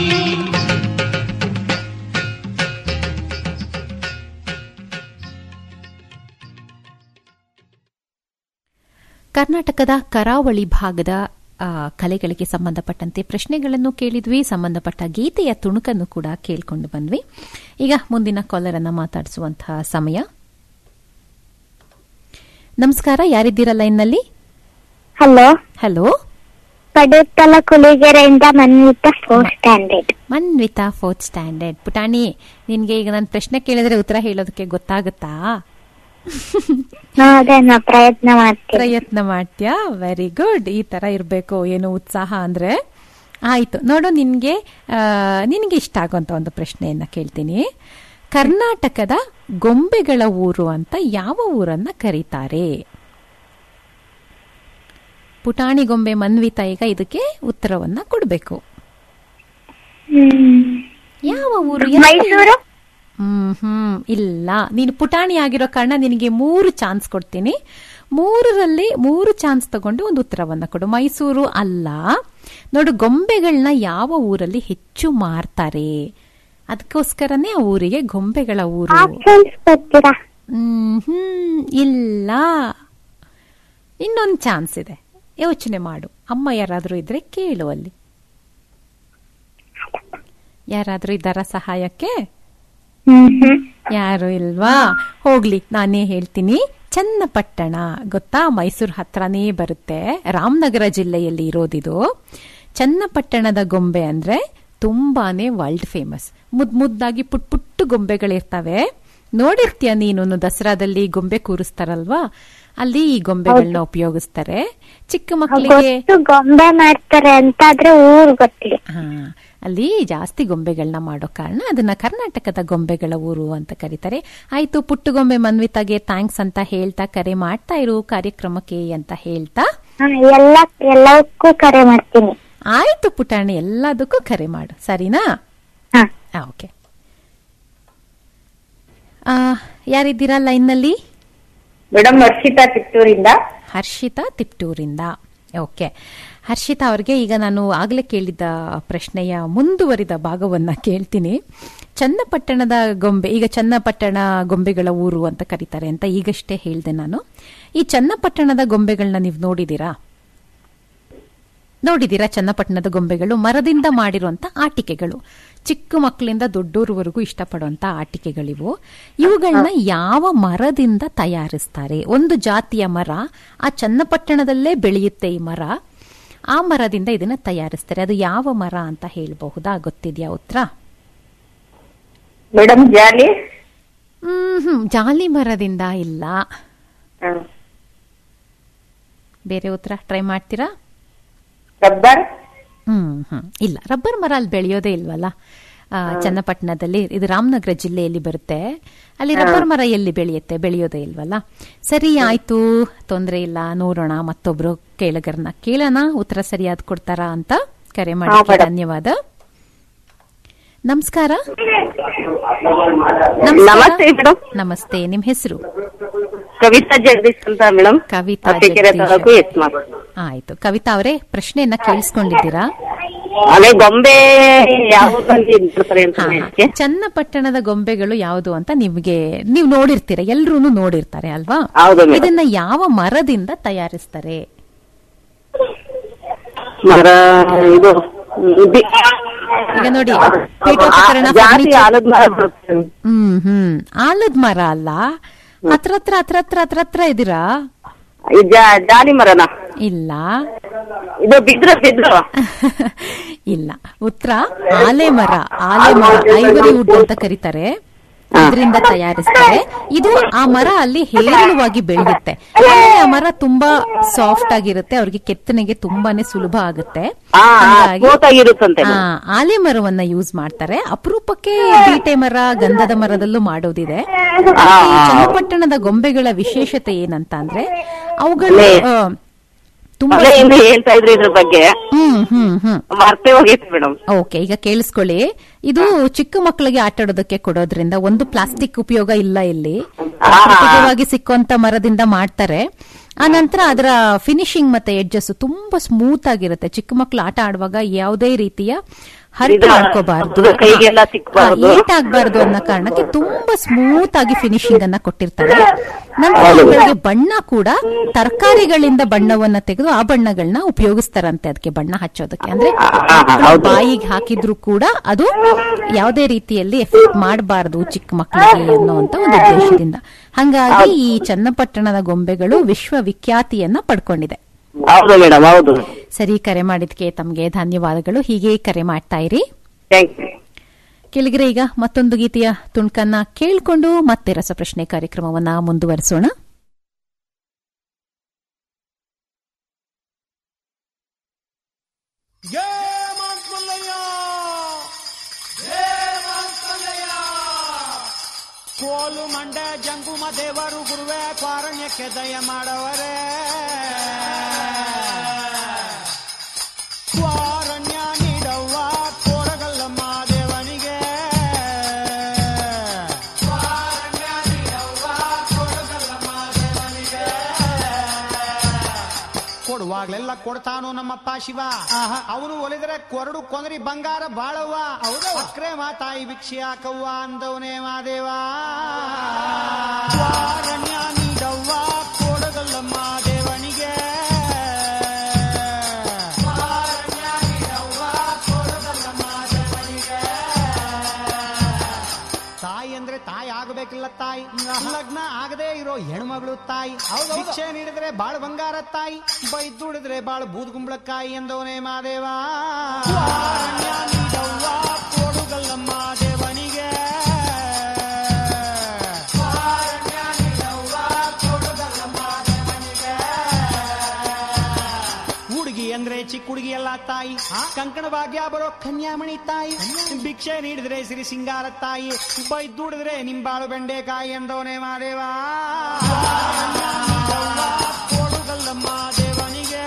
ಕರ್ನಾಟಕದ ಕರಾವಳಿ ಭಾಗದ ಆ, ಕಲೆಗಳಿಗೆ ಸಂಬಂಧಪಟ್ಟಂತೆ ಪ್ರಶ್ನೆಗಳನ್ನು ಕೇಳಿದ್ವಿ ಸಂಬಂಧಪಟ್ಟ ಗೀತೆಯ ತುಣುಕನ್ನು ಕೂಡ ಕೇಳ್ಕೊಂಡು ಬಂದ್ವಿ ಈಗ ಮುಂದಿನ ಕಾಲರ್ ಅನ್ನ ಮಾತಾಡಿಸುವಂತಹ ಸಮಯ ನಮಸ್ಕಾರ ಯಾರಿದ್ದೀರಾ ಲೈನ್ನಲ್ಲಿ ಹಲೋ ಹಲೋ ಪಡುತ್ತಲ ಕುಲಿಗೆರೆಯಿಂದ Manvita four standard Manvita fourth standard ಪುಟಾಣಿ ನಿನ್ಗೆ ಈಗ ನಾನು ಪ್ರಶ್ನೆ ಕೇಳಿದ್ರೆ ಉತ್ತರ ಹೇಳೋದಕ್ಕೆ ಗೊತ್ತಾಗುತ್ತಾ ಅದೇ ನಾ ಪ್ರಯತ್ನ ಮಾಡ್ತೀನಿ ಪ್ರಯತ್ನ ಮಾಡ್ತೀಯಾ ವೆರಿ ಗುಡ್ ಈ ತರ ಇರಬೇಕು ಏನು ಉತ್ಸಾಹ ಅಂದ್ರೆ ಆಯ್ತು ನೋಡು ನಿನ್ಗೆ ಆ, ನಿನ್ಗೆ ಇಷ್ಟ ಆಗುವಂತ ಒಂದು ಪ್ರಶ್ನೆಯನ್ನ ಕೇಳ್ತೀನಿ ಕರ್ನಾಟಕದ ಗೊಂಬೆಗಳ ಊರು ಅಂತ ಯಾವ ಊರನ್ನ ಕರೀತಾರೆ ಪುಟಾಣಿ ಗೊಂಬೆ ಮನ್ವಿತಾ ಈಗ ಇದಕ್ಕೆ ಉತ್ತರವನ್ನ ಕೊಡ್ಬೇಕು ಯಾವ ಊರು ಮೈಸೂರು ಹ್ಮ್ ಹ್ಮ್ ಇಲ್ಲ ನೀನು ಪುಟಾಣಿ ಆಗಿರೋ ಕಾರಣ ನಿನಗೆ ಮೂರು ಚಾನ್ಸ್ ಕೊಡ್ತೀನಿ ಮೂರರಲ್ಲಿ ಮೂರು ಚಾನ್ಸ್ ತಗೊಂಡು ಒಂದು ಉತ್ತರವನ್ನ ಕೊಡು ಮೈಸೂರು ಅಲ್ಲ ನೋಡು ಗೊಂಬೆಗಳನ್ನ ಯಾವ ಊರಲ್ಲಿ ಹೆಚ್ಚು ಮಾರ್ತಾರೆ ಅದಕ್ಕೋಸ್ಕರನೇ ಆ ಊರಿಗೆ ಗೊಂಬೆಗಳ ಊರು ಆಪ್ಷನ್ಸ್ ಕೊಡ್ತೀರಾ ಹ್ಮ್ ಹ್ಮ್ ಇಲ್ಲ ಇನ್ನೊಂದು ಚಾನ್ಸ್ ಇದೆ ಯೋಚನೆ ಮಾಡು ಅಮ್ಮ ಯಾರಾದ್ರೂ ಇದ್ರೆ ಕೇಳು ಅಲ್ಲಿ ಯಾರಾದ್ರೂ ಇದ್ದಾರಾ ಸಹಾಯಕ್ಕೆ ಯಾರು ಇಲ್ವಾ ಹೋಗ್ಲಿ ನಾನೇ ಹೇಳ್ತೀನಿ ಚನ್ನಪಟ್ಟಣ ಗೊತ್ತಾ ಮೈಸೂರು ಹತ್ರನೇ ಬರುತ್ತೆ ರಾಮನಗರ ಜಿಲ್ಲೆಯಲ್ಲಿ ಇರೋದಿದು ಚನ್ನಪಟ್ಟಣದ ಗೊಂಬೆ ಅಂದ್ರೆ ತುಂಬಾನೇ ವರ್ಲ್ಡ್ ಫೇಮಸ್ ಮುದ್ ಮುದ್ದಾಗಿ ಪುಟ್ ಪುಟ್ಟು ಗೊಂಬೆಗಳಿರ್ತವೆ ನೋಡಿರ್ತೀಯ ನೀನು ದಸರಾದಲ್ಲಿ ಗೊಂಬೆ ಕೂರಿಸ್ತಾರಲ್ವಾ ಅಲ್ಲಿ ಈ ಗೊಂಬೆಗಳನ್ನ ಉಪಯೋಗಿಸ್ತಾರೆ ಚಿಕ್ಕ ಮಕ್ಕಳಿಗೆ ಗೊತ್ತು ಗೊಂಬೆ ಮಾಡ್ತಾರೆ ಅಂತ ಆದ್ರೆ ಊರ್ ಗೊತ್ತಿಲ್ಲ ಹಾ ಅಲ್ಲಿ ಜಾಸ್ತಿ ಗೊಂಬೆಗಳನ್ನ ಮಾಡೋ ಕಾರಣ ಅದನ್ನ ಕರ್ನಾಟಕದ ಗೊಂಬೆಗಳ ಊರು ಅಂತ ಕರೀತಾರೆ ಆಯ್ತು ಪುಟ್ಟು ಗೊಂಬೆ ಮನ್ವಿತಾಗೆ ಥ್ಯಾಂಕ್ಸ್ ಅಂತ ಹೇಳ್ತಾ ಕರೆ ಮಾಡ್ತಾ ಇರು ಕಾರ್ಯಕ್ರಮಕ್ಕೆ ಅಂತ ಹೇಳ್ತಾ ಹಾ, ಎಲ್ಲ ಎಲ್ಲಕ್ಕೂ ಕರೆ ಮಾಡ್ತೀನಿ ಆಯ್ತು ಪುಟಾಣಿ ಎಲ್ಲದಕ್ಕೂ ಕರೆ ಮಾಡು ಸರಿನಾ ಹಾ. ಓಕೆ ಆ, ಯಾರಿದ್ದೀರಾ ಲೈನ್ನಲ್ಲಿ ಮೇಡಮ್ ಹರ್ಷಿತಾ ಚಿತ್ತೂರಿಂದ ಹರ್ಷಿತಾ ತಿಪ್ಟೂರಿಂದ ಓಕೆ ಹರ್ಷಿತಾ ಅವ್ರಿಗೆ ಈಗ ನಾನು ಆಗಲೇ ಕೇಳಿದ್ದ ಪ್ರಶ್ನೆಯ ಮುಂದುವರಿದ ಭಾಗವನ್ನ ಕೇಳ್ತೀನಿ ಚನ್ನಪಟ್ಟಣದ ಗೊಂಬೆ ಈಗ ಚನ್ನಪಟ್ಟಣ ಗೊಂಬೆಗಳ ಊರು ಅಂತ ಕರೀತಾರೆ ಅಂತ ಈಗಷ್ಟೇ ಹೇಳಿದೆ ನಾನು ಈ ಚನ್ನಪಟ್ಟಣದ ಗೊಂಬೆಗಳನ್ನ ನೀವು ನೋಡಿದೀರಾ ನೋಡಿದೀರಾ ಚನ್ನಪಟ್ಟಣದ ಗೊಂಬೆಗಳು ಮರದಿಂದ ಮಾಡಿರುವಂತ ಆಟಿಕೆಗಳು ಚಿಕ್ಕ ಮಕ್ಕಳಿಂದ ದೊಡ್ಡೋರ್ವರೆಗೂ ಇಷ್ಟಪಡುವಂತ ಆಟಿಕೆಗಳಿವು ಇವುಗಳನ್ನ ಯಾವ ಮರದಿಂದ ತಯಾರಿಸ್ತಾರೆ ಒಂದು ಜಾತಿಯ ಮರ ಆ ಚನ್ನಪಟ್ಟಣದಲ್ಲೇ ಬೆಳೆಯುತ್ತೆ ಈ ಮರ ಆ ಮರದಿಂದ ಇದನ್ನ ತಯಾರಿಸ್ತಾರೆ ಅದು ಯಾವ ಮರ ಅಂತ ಹೇಳಬಹುದಾ ಗೊತ್ತಿದ್ಯಾ ಉತ್ತರ ಮೇಡಮ್ ಜಾಲಿ ಹ್ಮ್ ಹ್ಮ್ ಜಾಲಿ ಮರದಿಂದ ಇಲ್ಲ ಬೇರೆ ಉತ್ತರ ಟ್ರೈ ಮಾಡ್ತೀರಾ ರಬ್ಬರ್ ಹ್ಮ್ ಹ್ಮ್ ಇಲ್ಲ ರಬ್ಬರ್ ಮರ ಅಲ್ಲಿ ಬೆಳೆಯೋದೇ ಇಲ್ವಲ್ಲ ಆ, ಚನ್ನಪಟ್ಟಣದಲ್ಲಿ ಇದು ರಾಮನಗರ ಜಿಲ್ಲೆಯಲ್ಲಿ ಬರುತ್ತೆ ಅಲ್ಲಿ ರಬ್ಬರ್ ಮರ ಎಲ್ಲಿ ಬೆಳೆಯುತ್ತೆ ಬೆಳೆಯೋದೇ ಇಲ್ವಲ್ಲ ಸರಿ ಆಯ್ತು ತೊಂದ್ರೆ ಇಲ್ಲ ನೋಡೋಣ ಮತ್ತೊಬ್ರು ಕೇಳಗರ್ನ ಕೇಳೋಣ ಉತ್ತರ ಸರಿಯಾದ ಕೊಡ್ತಾರಾ ಅಂತ ಕರೆ ಮಾಡಿ ಧನ್ಯವಾದ ನಮಸ್ಕಾರ ನಮಸ್ತೆ ಮೇಡಮ್ ನಮಸ್ತೆ ನಿಮ್ ಹೆಸರು ಕವಿತಾ ಜಗದೀಶ್ ಅಂತ ಮೇಡಮ್ ಕವಿತಾ ಅರಸೀಕೆರೆ ಜಗದೀಶ್. ತಾಲೂಕು ಯತ್ಮಾರ್ ಆಯ್ತು ಕವಿತಾ ಅವರೇ ಪ್ರಶ್ನೆಯನ್ನ ಕೇಳಿಸ್ಕೊಂಡಿದ್ದೀರಾ ಅದೇ ಗೊಂಬೆ ಯಾವ್ದಂತ ಇರ್ತಾರೆ ಅಂತ ಹೇಳಕ್ಕೆ ಚನ್ನಪಟ್ಟಣದ ಗೊಂಬೆಗಳು ಯಾವುದು ಅಂತ ನಿಮ್ಗೆ ನೀವು ನೋಡಿರ್ತೀರ ಎಲ್ರೂ ನೋಡಿರ್ತಾರೆ ಅಲ್ವಾ ಹೌದು ಮೇಡಮ್. ಇದನ್ನ ಯಾವ ಮರದಿಂದ ತಯಾರಿಸ್ತಾರೆ ಮರ ಇದು ಬಿ- ಈಗ ನೋಡಿ ಪೀಠೋಪಕರಣ ಜಾಸ್ತಿ furniture- ಆಲದ ಮರ ಬರುತ್ತೆ ಹ್ಮ್ ಹ್ಮ್ ಆಲದ ಮರ ಅಲ್ಲ ಹತ್ರ ಹತ್ರ ಹತ್ರ ಹತ್ರ ಹತ್ರ ಹತ್ರ ಇದೀರಾ ಈ ಜಾ- ಜಾಲಿ ಮರನ ಇಲ್ಲ ಇದು ಬಿದ್ರು ಬಿದ್ರು ಇಲ್ಲ ಉತ್ತರ ಆಲೆ ಮರ ಆಲೆ ಮರ ಐವರಿ ವುಡ್ ಅಂತ ಕರೀತಾರೆ ಇದರಿಂದ ತಯಾರಿಸ್ತಾರೆ ಇದು ಆ ಮರ ಅಲ್ಲಿ ಹೇರಳವಾಗಿ ಬೆಳೆಯುತ್ತೆ ಆಮೇಲೆ ಆ ಮರ ತುಂಬಾ ಸಾಫ್ಟ್ ಆಗಿರುತ್ತೆ ಅವ್ರಿಗೆ ಕೆತ್ತನೆಗೆ ತುಂಬಾನೇ ಸುಲಭ ಆಗುತ್ತೆ ಆ, ಆ, ಹಂಗಾಗಿ smooth ಆಗಿರುತ್ತಂತೆ ಆ, ಆಲೆ ಮರವನ್ನ ಯೂಸ್ ಮಾಡ್ತಾರೆ ಅಪರೂಪಕ್ಕೆ ಬೀಟೆ ಮರ ಗಂಧದ ಮರದಲ್ಲೂ ಮಾಡೋದಿದೆ ಈ ಚನ್ನಪಟ್ಟಣದ ಗೊಂಬೆಗಳ ವಿಶೇಷತೆ ಏನಂತ ಅಂದ್ರೆ ಅವುಗಳು ಆ, ತುಂಬಾ ಅದೇ ಹಿಂದೆ ಹೇಳ್ತಾ ಇದ್ರಿ ಇದ್ರ ಬಗ್ಗೆ ಹ್ಮ್ ಹ್ಮ್ ಹ್ಮ್ ಮರ್ತೇ ಹೋಗೈತಿ ಮೇಡಮ್ ಓಕೆ ಈಗ ಕೇಳಿಸ್ಕೊಳ್ಳಿ ಇದು ಚಿಕ್ಕ ಮಕ್ಕಳಿಗೆ ಆಟ ಆಡೋದಕ್ಕೆ ಕೊಡೋದ್ರಿಂದ ಒಂದು ಪ್ಲಾಸ್ಟಿಕ್ ಉಪಯೋಗ ಇಲ್ಲ ಇಲ್ಲಿ ಕೃತಕವಾಗಿ ಸಿಕ್ಕುವಂತ ಮರದಿಂದ ಮಾಡ್ತಾರೆ ಆ ನಂತರ ಅದರ ಫಿನಿಶಿಂಗ್ ಮತ್ತೆ ಎಡ್ಜಸ್ ತುಂಬಾ ಸ್ಮೂತ್ ಆಗಿರುತ್ತೆ ಚಿಕ್ಕ ಮಕ್ಕಳು ಆಟ ಆಡುವಾಗ ಯಾವುದೇ ರೀತಿಯ ಹರ್ಟ್ ಇದು ಮಾಡ್ಕೋಬಾರ್ದು ಅದು ಕೈಗೆಲ್ಲ ಸಿಕ್ಬಾರ್ದು. ಏಟ್ ಆಗ್ಬಾರ್ದು ಅನ್ನೋ ಕಾರಣಕ್ಕೆ ತುಂಬಾ ಸ್ಮೂತ್ ಆಗಿ ಫಿನಿಶಿಂಗ್ ಅನ್ನ ಕೊಟ್ಟಿರ್ತಾರೆ ನಂತರ ಅವುಗಳಿಗೆ ಬಣ್ಣ ಕೂಡ ತರಕಾರಿಗಳಿಂದ ಬಣ್ಣವನ್ನ ತೆಗೆದು ಆ ಬಣ್ಣಗಳನ್ನ ಉಪಯೋಗಿಸ್ತಾರಂತೆ ಅದಕ್ಕೆ ಬಣ್ಣ ಹಚ್ಚೋದಕ್ಕೆ ಅಂದ್ರೆ ಮಕ್ಕಳ ಬಾಯಿಗೆ ಹಾಕಿದ್ರು ಕೂಡ ಅದು ಯಾವುದೇ ರೀತಿಯಲ್ಲಿ ಎಫೆಕ್ಟ್ ಮಾಡಬಾರದು ಚಿಕ್ಕ ಮಕ್ಕಳಿಗೆ ಅನ್ನುವಂತ ಒಂದು ಉದ್ದೇಶದಿಂದ ಹಂಗಾಗಿ ಈ ಚನ್ನಪಟ್ಟಣದ ಗೊಂಬೆಗಳು ವಿಶ್ವವಿಖ್ಯಾತಿಯನ್ನ ಪಡ್ಕೊಂಡಿದೆ ಹೌದು ಮೇಡಮ್ ಹೌದು ಸರಿ ಕರೆ ಮಾಡಿದ್ಕೆ ತಮಗೆ ಧನ್ಯವಾದಗಳು ಹೀಗೆ ಕರೆ ಮಾಡ್ತಾ ಇರಿ ಕೆಳಗರೆ ಈಗ ಮತ್ತೊಂದು ಗೀತೆಯ ತುಣುಕನ್ನ ಕೇಳಿಕೊಂಡು ಮತ್ತೆ ರಸಪ್ರಶ್ನೆ ಕಾರ್ಯಕ್ರಮವನ್ನ ಮುಂದುವರಿಸೋಣ ಕೋಲು ಮಂಡೆ ಜಂಗುಮ ದೇವರು ಗುರುವೆ ಕ್ವಾರಣ್ಯಕ್ಕೆ ದಯ ಮಾಡವರೇ ಕ್ವಾರಣ್ಯ ನೀಡವ್ವ ಕೋರಗಲ್ಲಮ್ಮ ದೇವನಿಗೆ ಕ್ವಾರಣ್ಯ ನೀಡವ್ವ ಕೋರಗಲ್ಲಮ್ಮ ದೇವನಿಗೆ ಕೊಡುವಾಗ್ಲೆಲ್ಲ ಕೊಡ್ತಾನು ನಮ್ಮಪ್ಪ ಶಿವ ಅವನು ಒಲಿದ್ರೆ ಕೊರಡು ಕೊಂದ್ರಿ ಬಂಗಾರ ಬಾಳವ್ವ ಅಕ್ರೆ ಮಾತಾಯಿ ಭಿಕ್ಷೆ ಹಾಕವ್ವ ಅಂದವನೇ ಮಾದೇವ ವಾರಣ್ಯ ನೀಡವ್ವ ಕೊಡಗಲ್ಲಮ್ಮ ದೇವನಿಗೆ ವಾರಣ್ಯ ನೀಡವ್ವ ಕೊಡಗಲ್ಲಮ್ಮ ದೇವನಿಗೆ ತಾಯಿ ಅಂದ್ರೆ ತಾಯಿ ಆಗಬೇಕಿಲ್ಲ ತಾಯಿ ಲಗ್ನ ಆಗದೆ ಇರೋ ಹೆಣ್ಮಗಳು ತಾಯಿ ಭಿಕ್ಷೆ ನೀಡಿದ್ರೆ ಬಾಳ ಬಂಗಾರ ತಾಯಿ ಬೈದುಡಿದ್ರೆ ಬಾಳ ಬೂದ್ಗುಂಬಳಕಾಯಿ ಎಂದವನೇ ಮಾದೇವ ವಾರಣ್ಯ ನೀಡವ್ವ ಕೊಡುಗಲ್ಲಮ್ಮ ದೇವನಿಗೆ ವಾರಣ್ಯ ನೀಡವ್ವ ಕೊಡುಗಲ್ಲಮ್ಮ ದೇವನಿಗೆ ಹುಡುಗಿ ಅಂದ್ರೆ ಚಿಕ್ಕ ಹುಡುಗಿ ಎಲ್ಲ ತಾಯಿ ಕಂಕಣ ಭಾಗ್ಯ ಬರೋ ಕನ್ಯಾಮಣಿ ತಾಯಿ ಭಿಕ್ಷೆ ನೀಡಿದ್ರೆ ಸಿರಿ ಸಿಂಗಾರ ತಾಯಿ ಬೈದುಡಿದ್ರೆ ನಿಂಬಾಳು ಬೆಂಡೆಕಾಯಿ ಎಂದವನೇ ಮಾದೇವ ಕೊಡುಗಲ್ಲಮ್ಮ ದೇವನಿಗೆ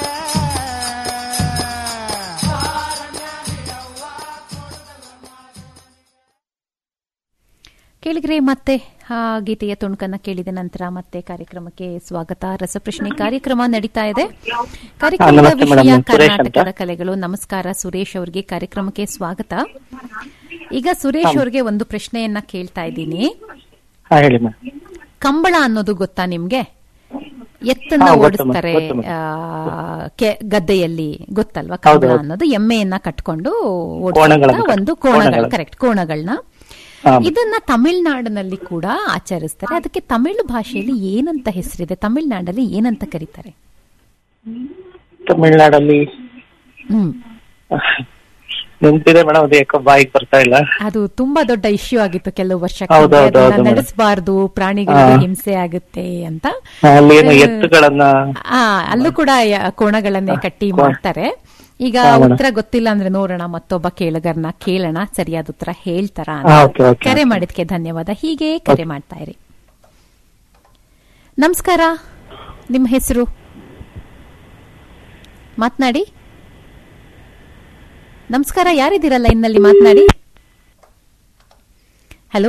ಕೇಳಿದ್ರೆ ಮತ್ತೆ ಆ ಗೀತೆಯ ತುಣುಕನ್ನ ಕೇಳಿದ ನಂತರ ಮತ್ತೆ ಕಾರ್ಯಕ್ರಮಕ್ಕೆ ಸ್ವಾಗತ ರಸಪ್ರಶ್ನೆ ಕಾರ್ಯಕ್ರಮ ನಡೀತಾ ಇದೆ ಕಾರ್ಯಕ್ರಮದ ನಮಸ್ತೆ ವಿಷಯ ಮೇಡಮ್, ಸುರೇಶ್ ಅಂತ. ಕರ್ನಾಟಕದ ಕಲೆಗಳು ನಮಸ್ಕಾರ ಸುರೇಶ್ ಅವರಿಗೆ ಕಾರ್ಯಕ್ರಮಕ್ಕೆ ಸ್ವಾಗತ ಈಗ ಸುರೇಶ್ ಹಾ. ಅವರಿಗೆ ಒಂದು ಪ್ರಶ್ನೆಯನ್ನ ಕೇಳ್ತಾ ಇದ್ದೀನಿ ಹಾ ಹೇಳಿ ಮೇಡಮ್ ಕಂಬಳ ಅನ್ನೋದು ಗೊತ್ತಾ ನಿಮ್ಗೆ ಎತ್ತನ್ನ ಹಾ, ಗೊತ್ತು ಓಡಿಸ್ತಾರೆ ಮೇಡಮ್, ಗೊತ್ತು ಆ, ಕೆ- ಗದ್ದೆಯಲ್ಲಿ ಗೊತ್ತಲ್ವಾ ಹೌದು, ಕಂಬಳ ಹೌದು. ಅನ್ನೋದು ಎಮ್ಮೆಯನ್ನ ಕಟ್ಕೊಂಡು ಕೋಣಗಳನ್ನ ಓಡಿಸುವಂತ ಕಟ್- ಒಂದು ಕೋಣಗಳು ಕೋಣಗಳನ್ನ. ಕರೆಕ್ಟ್ ಕೋಣಗಳನ್ನ ಹಾ. ಇದನ್ನ ತಮಿಳ್ನಾಡಿನಲ್ಲಿ ಕೂಡ ಆಚರಿಸ್ತಾರೆ ಅದಕ್ಕೆ ತಮಿಳು ಭಾಷೆಯಲ್ಲಿ ಏನಂತ ಹೆಸರಿದೆ ತಮಿಳ್ನಾಡಲ್ಲಿ ಏನಂತ ಕರೀತಾರೆ ತಮಿಳ್ನಾಡಲ್ಲಿ ಹ್ಮ್ ನೆನ್ಪಿದೆ ಮೇಡಮ್ ಅದು ಯಾಕೋ ಬಾಯಿಗೆ ಬರ್ತಾ ಇಲ್ಲ ಅದು ತುಂಬಾ ದೊಡ್ಡ ಇಶ್ಯೂ ಆಗಿತ್ತು ಕೆಲವು ವರ್ಷ ಹೌದು, ಹೌದು, ಹೌದು, ಮೇಡಮ್. ನಡೆಸಬಾರ್ದು ಪ್ರಾಣಿಗಳಿಗೆ ಹಾ. ಹಿಂಸೆ ಆಗುತ್ತೆ ಅಂತ ಅಲ್ಲಿ ಏನೋ ಆ, ಎತ್ತುಗಳನ್ನ ಆ ಅಲ್ಲೂ ಕೂಡ ಯ- ಕೋಣಗಳನ್ನೇ ಕಟ್ಟಿ ಕೋಣ. ಮಾಡ್ತಾರೆ ಈಗ ಹಾ, ಮೇಡಮ್. ಉತ್ತರ ಗೊತ್ತಿಲ್ಲ ಅಂದ್ರೆ ನೋಡೋಣ ಮತ್ತೊಬ್ಬ ಕೇಳುಗರ್ನ ಕೇಳೋಣ ಸರಿಯಾದ ಉತ್ತರ ಹೇಳ್ತಾರ ಹಾ, ಓಕೆ, ಓಕೆ, ಕರೆ ಓಕೆ. ಮಾಡಿದ್ಕೆ ಧನ್ಯವಾದ ಹೀಗೆ ಕರೆ ಮಾಡ್ತಾ ಇರಿ ನಮಸ್ಕಾರ ನಿಮ್ಮ ಹೆಸರು ಮಾತನಾಡಿ ನಮಸ್ಕಾರ ಯಾರಿದ್ದೀರಾ ಲೈನ್ನಲ್ಲಿ ಮಾತನಾಡಿ ಹಲೋ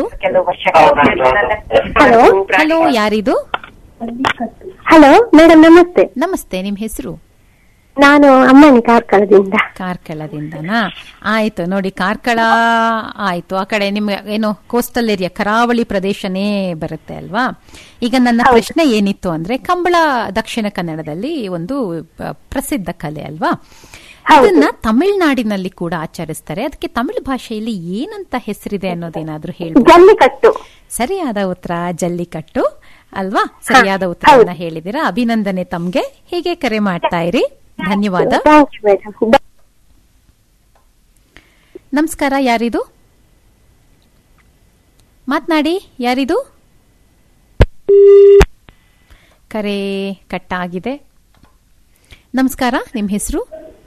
ಹಲೋ ಹಲೋ ಯಾರಿದು ಹಲೋ ಮೇಡಮ್ ನಮಸ್ತೆ ನಮಸ್ತೆ ನಿಮ್ ಹೆಸರು ನಾನು ಅಮ್ಮನಿ ಕಾರ್ಕಳದಿಂದ ಕಾರ್ಕಳದಿಂದನಾ ಆಯ್ತು ನೋಡಿ ಕಾರ್ಕಳ ಆಯ್ತು ಆ ಕಡೆ ನಿಮ್ಗೆ ಏನು ಕೋಸ್ಟಲ್ ಏರಿಯಾ ಕರಾವಳಿ ಪ್ರದೇಶನೇ ಬರುತ್ತೆ ಅಲ್ವಾ ಈಗ ನನ್ನ ಪ್ರಶ್ನೆ ಏನಿತ್ತು ಅಂದ್ರೆ ಕಂಬಳ ದಕ್ಷಿಣ ಕನ್ನಡದಲ್ಲಿ ಒಂದು ಆ, ಪ್ರಸಿದ್ಧ ಕಲೆ ಅಲ್ವಾ ಇದನ್ನ ತಮಿಳ್ನಾಡಿನಲ್ಲಿ ಕೂಡ ಆಚರಿಸ್ತಾರೆ ಅದಕ್ಕೆ ತಮಿಳು ಭಾಷೆಯಲ್ಲಿ ಏನಂತ ಹೆಸರಿದೆ ಅನ್ನೋದೇನಾದ್ರೂ ಹೇಳ್ಬೋದು ಜಲ್ಲಿಕಟ್ಟು ಸರಿಯಾದ ಉತ್ತರ ಜಲ್ಲಿಕಟ್ಟು ಅಲ್ವಾ ಸರಿಯಾದ ಉತ್ತರವನ್ನ ಹೇಳಿದಿರಾ ಅಭಿನಂದನೆ ತಮ್ಗೆ ಹೀಗೆ ಕರೆ ಮಾಡ್ತಾ ಇರಿ ಧನ್ಯವಾದ ಥ್ಯಾಂಕ್ ಯು ಮೇಡಮ್ ನಮಸ್ಕಾರ ಯಾರಿದು ಮಾತನಾಡಿ ಯಾರಿದು ಕರೆ ಕಟ್ಟಾಗಿದೆ ನಮಸ್ಕಾರ ನಿಮ್ ಹೆಸರು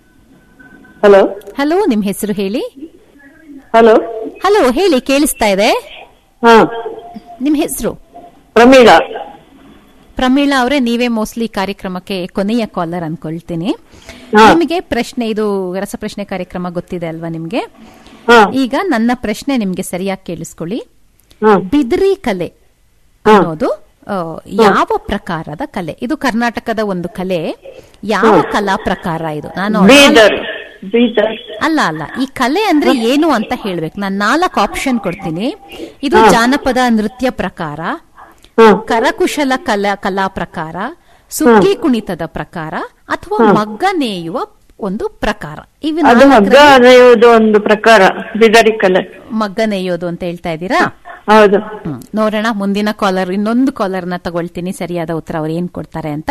ಹಲೋ ಹಲೋ ನಿಮ್ ಹೆಸರು ಹೇಳಿ ಹಲೋ ಹಲೋ ಹೇಳಿ ಕೇಳಿಸ್ತಾ ಇದೆ ಹಾ ನಿಮ್ ಹೆಸರು ಪ್ರಮೀಳಾ ಪ್ರಮೀಳಾ ಅವರೇ ನೀವೇ ಮೋಸ್ಟ್ಲಿ ಕಾರ್ಯಕ್ರಮಕ್ಕೆ ಕೊನೆಯ ಕಾಲರ್ ಅನ್ಕೊಳ್ತೀನಿ ಹಾ. ನಿಮಗೆ ಪ್ರಶ್ನೆ ಇದು ರಸಪ್ರಶ್ನೆ ಕಾರ್ಯಕ್ರಮ ಗೊತ್ತಿದೆ ಅಲ್ವಾ ನಿಮ್ಗೆ ಹಾ. ಈಗ ನನ್ನ ಪ್ರಶ್ನೆ ನಿಮ್ಗೆ ಸರಿಯಾಗಿ ಕೇಳಿಸ್ಕೊಳ್ಳಿ ಹಾ. ಬಿದಿರಿ ಕಲೆ ಅನ್ನೋದು ಆ, ಯಾವ ಪ್ರಕಾರದ ಕಲೆ ಇದು ಕರ್ನಾಟಕದ ಒಂದು ಕಲೆ ಯಾವ ಹಾ. ಕಲಾ ಪ್ರಕಾರ ಇದು ನಾನು ಬೀದರ್ ಬೀದರ್ ಅಲ್ಲ ಅಲ್ಲ ಈ ಕಲೆ ಅಂದ್ರೆ ಏನು ಅಂತ ಹೇಳ್ಬೇಕು ನಾನು ನಾಲ್ಕು ಆಪ್ಷನ್ ಕೊಡ್ತೀನಿ ಇದು ಹಾ. ಜಾನಪದ ನೃತ್ಯ ಪ್ರಕಾರ ಕರಕುಶಲ ಕಲಾ ಕಲಾ ಪ್ರಕಾರ ಸುಗ್ಗಿ ಕುಣಿತದ ಪ್ರಕಾರ ಅಥವಾ ಹಾ. ಮಗ್ಗ ನೇಯುವ ಒಂದು ಪ್ರಕಾರ ಇವು ಅದು ಹಗ್ಗ ನಾಲ್ಕರಲ್ಲಿ ಅರೆಯುವುದು ಒಂದು ಪ್ರಕಾರ ಬಿದರಿ ಕಲೆ ಮಗ್ಗ ನೇಯೋದು ಅಂತ ಹೇಳ್ತಾ ಇದ್ದೀರಾ ಹೌದು ಹ್ಮ್. ನೋಡೋಣ ಮುಂದಿನ ಕಾಲರ್ ಇನ್ನೊಂದು ಕಾಲರ್ನ ತಗೊಳ್ತೀನಿ ಸರಿಯಾದ ಉತ್ತರ ಅವ್ರು ಏನ್ ಕೊಡ್ತಾರೆ ಅಂತ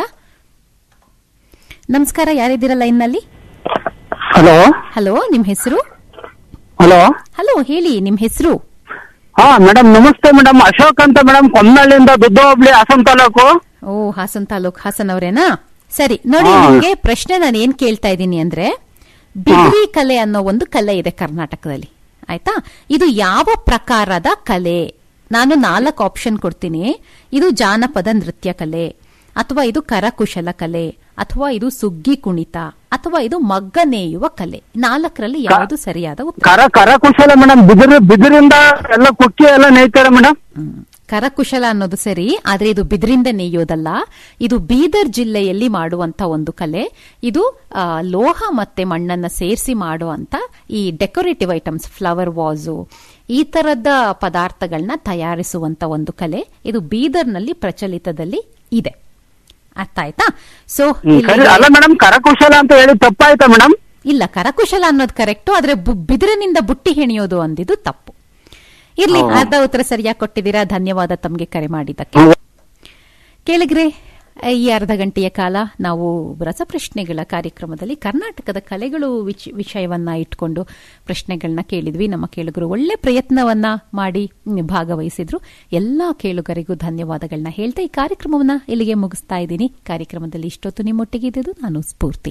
ನಮಸ್ಕಾರ ಯಾರಿದ್ದೀರಾ ಲೈನ್ ನಲ್ಲಿ ಹಲೋ ಹಲೋ ನಿಮ್ ಹೆಸರು ಹಲೋ ಹಲೋ ಹೇಳಿ ನಿಮ್ ಹೆಸರು ಹಾ ಮೇಡಮ್ ನಮಸ್ತೆ ಮೇಡಮ್ ಅಶೋಕ್ ಅಂತ ಮೇಡಮ್ ಕೊನ್ನಳ್ಳಿಯಿಂದ ದುದ್ದ ಹೋಬ್ಳಿ ಹಾಸನ್ ತಾಲೂಕು ಓ ಹಾಸನ್ ತಾಲೂಕ್ ಹಾಸನ್ ಅವರೇನಾ ಸರಿ ನೋಡಿ ಹಾ. ನಿಮ್ಗೆ ಪ್ರಶ್ನೆ ನಾನು ಏನ್ ಕೇಳ್ತಾ ಇದ್ದೀನಿ ಅಂದ್ರೆ ಬಿದ್ರಿ ಕಲೆ ಅನ್ನೋ ಒಂದು ಕಲೆ ಇದೆ ಕರ್ನಾಟಕದಲ್ಲಿ ಆಯ್ತಾ ಇದು ಯಾವ ಪ್ರಕಾರದ ಕಲೆ ನಾನು ನಾಲ್ಕು ಆಪ್ಷನ್ ಕೊಡ್ತೀನಿ ಇದು ಜಾನಪದ ನೃತ್ಯ ಕಲೆ ಅಥವಾ ಇದು ಕರಕುಶಲ ಕಲೆ ಅಥವಾ ಇದು ಸುಗ್ಗಿ ಕುಣಿತ ಅಥವಾ ಇದು ಮಗ್ಗ ನೇಯುವ ಕಲೆ ನಾಲ್ಕರಲ್ಲಿ ಯಾವುದು ಸರಿಯಾದ ಉತ್ತರ ಕರ ಕರಕುಶಲ ಮೇಡಮ್ ಬಿದಿರು ಬಿದಿರಿಂದ ಎಲ್ಲ ಕುಕ್ಕಿ ಎಲ್ಲ ನೇಯ್ತಾರೆ ಮೇಡಮ್ ಕರಕುಶಲ ಅನ್ನೋದು ಸರಿ ಆದ್ರೆ ಇದು ಬಿದಿರಿಂದ ನೇಯೋದಲ್ಲ ಇದು ಬೀದರ್ ಜಿಲ್ಲೆಯಲ್ಲಿ ಮಾಡುವಂತ ಒಂದು ಕಲೆ ಇದು ಆ, ಲೋಹ ಮತ್ತೆ ಮಣ್ಣನ್ನ ಸೇರಿಸಿ ಮಾಡುವಂತ ಈ ಡೆಕೋರೇಟಿವ್ ಐಟಮ್ಸ್ ಫ್ಲವರ್ ವಾಸು ಈ ತರದ ಪದಾರ್ಥಗಳನ್ನ ತಯಾರಿಸುವಂತ ಒಂದು ಕಲೆ ಇದು ಬೀದರ್ನಲ್ಲಿ ಪ್ರಚಲಿತದಲ್ಲಿ ಇದೆ ಅರ್ಥ ಆಯ್ತಾ ಸೊ ಹ್ಮ್, ಕರೆ- ಅಲ್ಲ ಮೇಡಮ್ ಕರಕುಶಲ ಅಂತ ಹೇಳಿ ತಪ್ಪಾಯ್ತಾ ಮೇಡಮ್ ಇಲ್ಲ ಕರಕುಶಲ ಅನ್ನೋದು ಕರೆಕ್ಟು ಆದ್ರೆ ಬು- ಬಿದಿರಿನಿಂದ ಬುಟ್ಟಿ ಹೆಣಿಯೋದು ಅಂದಿದ್ದು ತಪ್ಪು ಇರ್ಲಿ ಹಾ. ಅರ್ಧ ಉತ್ತರ ಸರಿಯಾಗಿ ಕೊಟ್ಟಿದ್ದೀರಾ ಧನ್ಯವಾದ ತಮಗೆ ಕರೆ ಮಾಡಿದ್ದಕ್ಕೆ ಕೇಳಿಗ್ರೆ ಈ ಅರ್ಧ ಗಂಟೆಯ ಕಾಲ ನಾವು ರಸಪ್ರಶ್ನೆಗಳ ಕಾರ್ಯಕ್ರಮದಲ್ಲಿ ಕರ್ನಾಟಕದ ಕಲೆಗಳು ವಿಚ್- ವಿಷಯವನ್ನ ಇಟ್ಕೊಂಡು ಪ್ರಶ್ನೆಗಳನ್ನ ಕೇಳಿದ್ವಿ ನಮ್ಮ ಕೇಳುಗರು ಒಳ್ಳೆ ಪ್ರಯತ್ನವನ್ನ ಮಾಡಿ ಮ್, ಭಾಗವಹಿಸಿದ್ರು ಎಲ್ಲಾ ಕೇಳುಗರಿಗೂ ಧನ್ಯವಾದಗಳನ್ನ ಹೇಳ್ತಾ ಈ ಕಾರ್ಯಕ್ರಮವನ್ನ ಇಲ್ಲಿಗೆ ಮುಗಿಸ್ತಾ ಇದ್ದೀನಿ ಕಾರ್ಯಕ್ರಮದಲ್ಲಿ ಇಷ್ಟೊತ್ತು ನಿಮ್ಮೊಟ್ಟಿಗೆ ಇದ್ದಿದ್ದು ನಾನು ಸ್ಫೂರ್ತಿ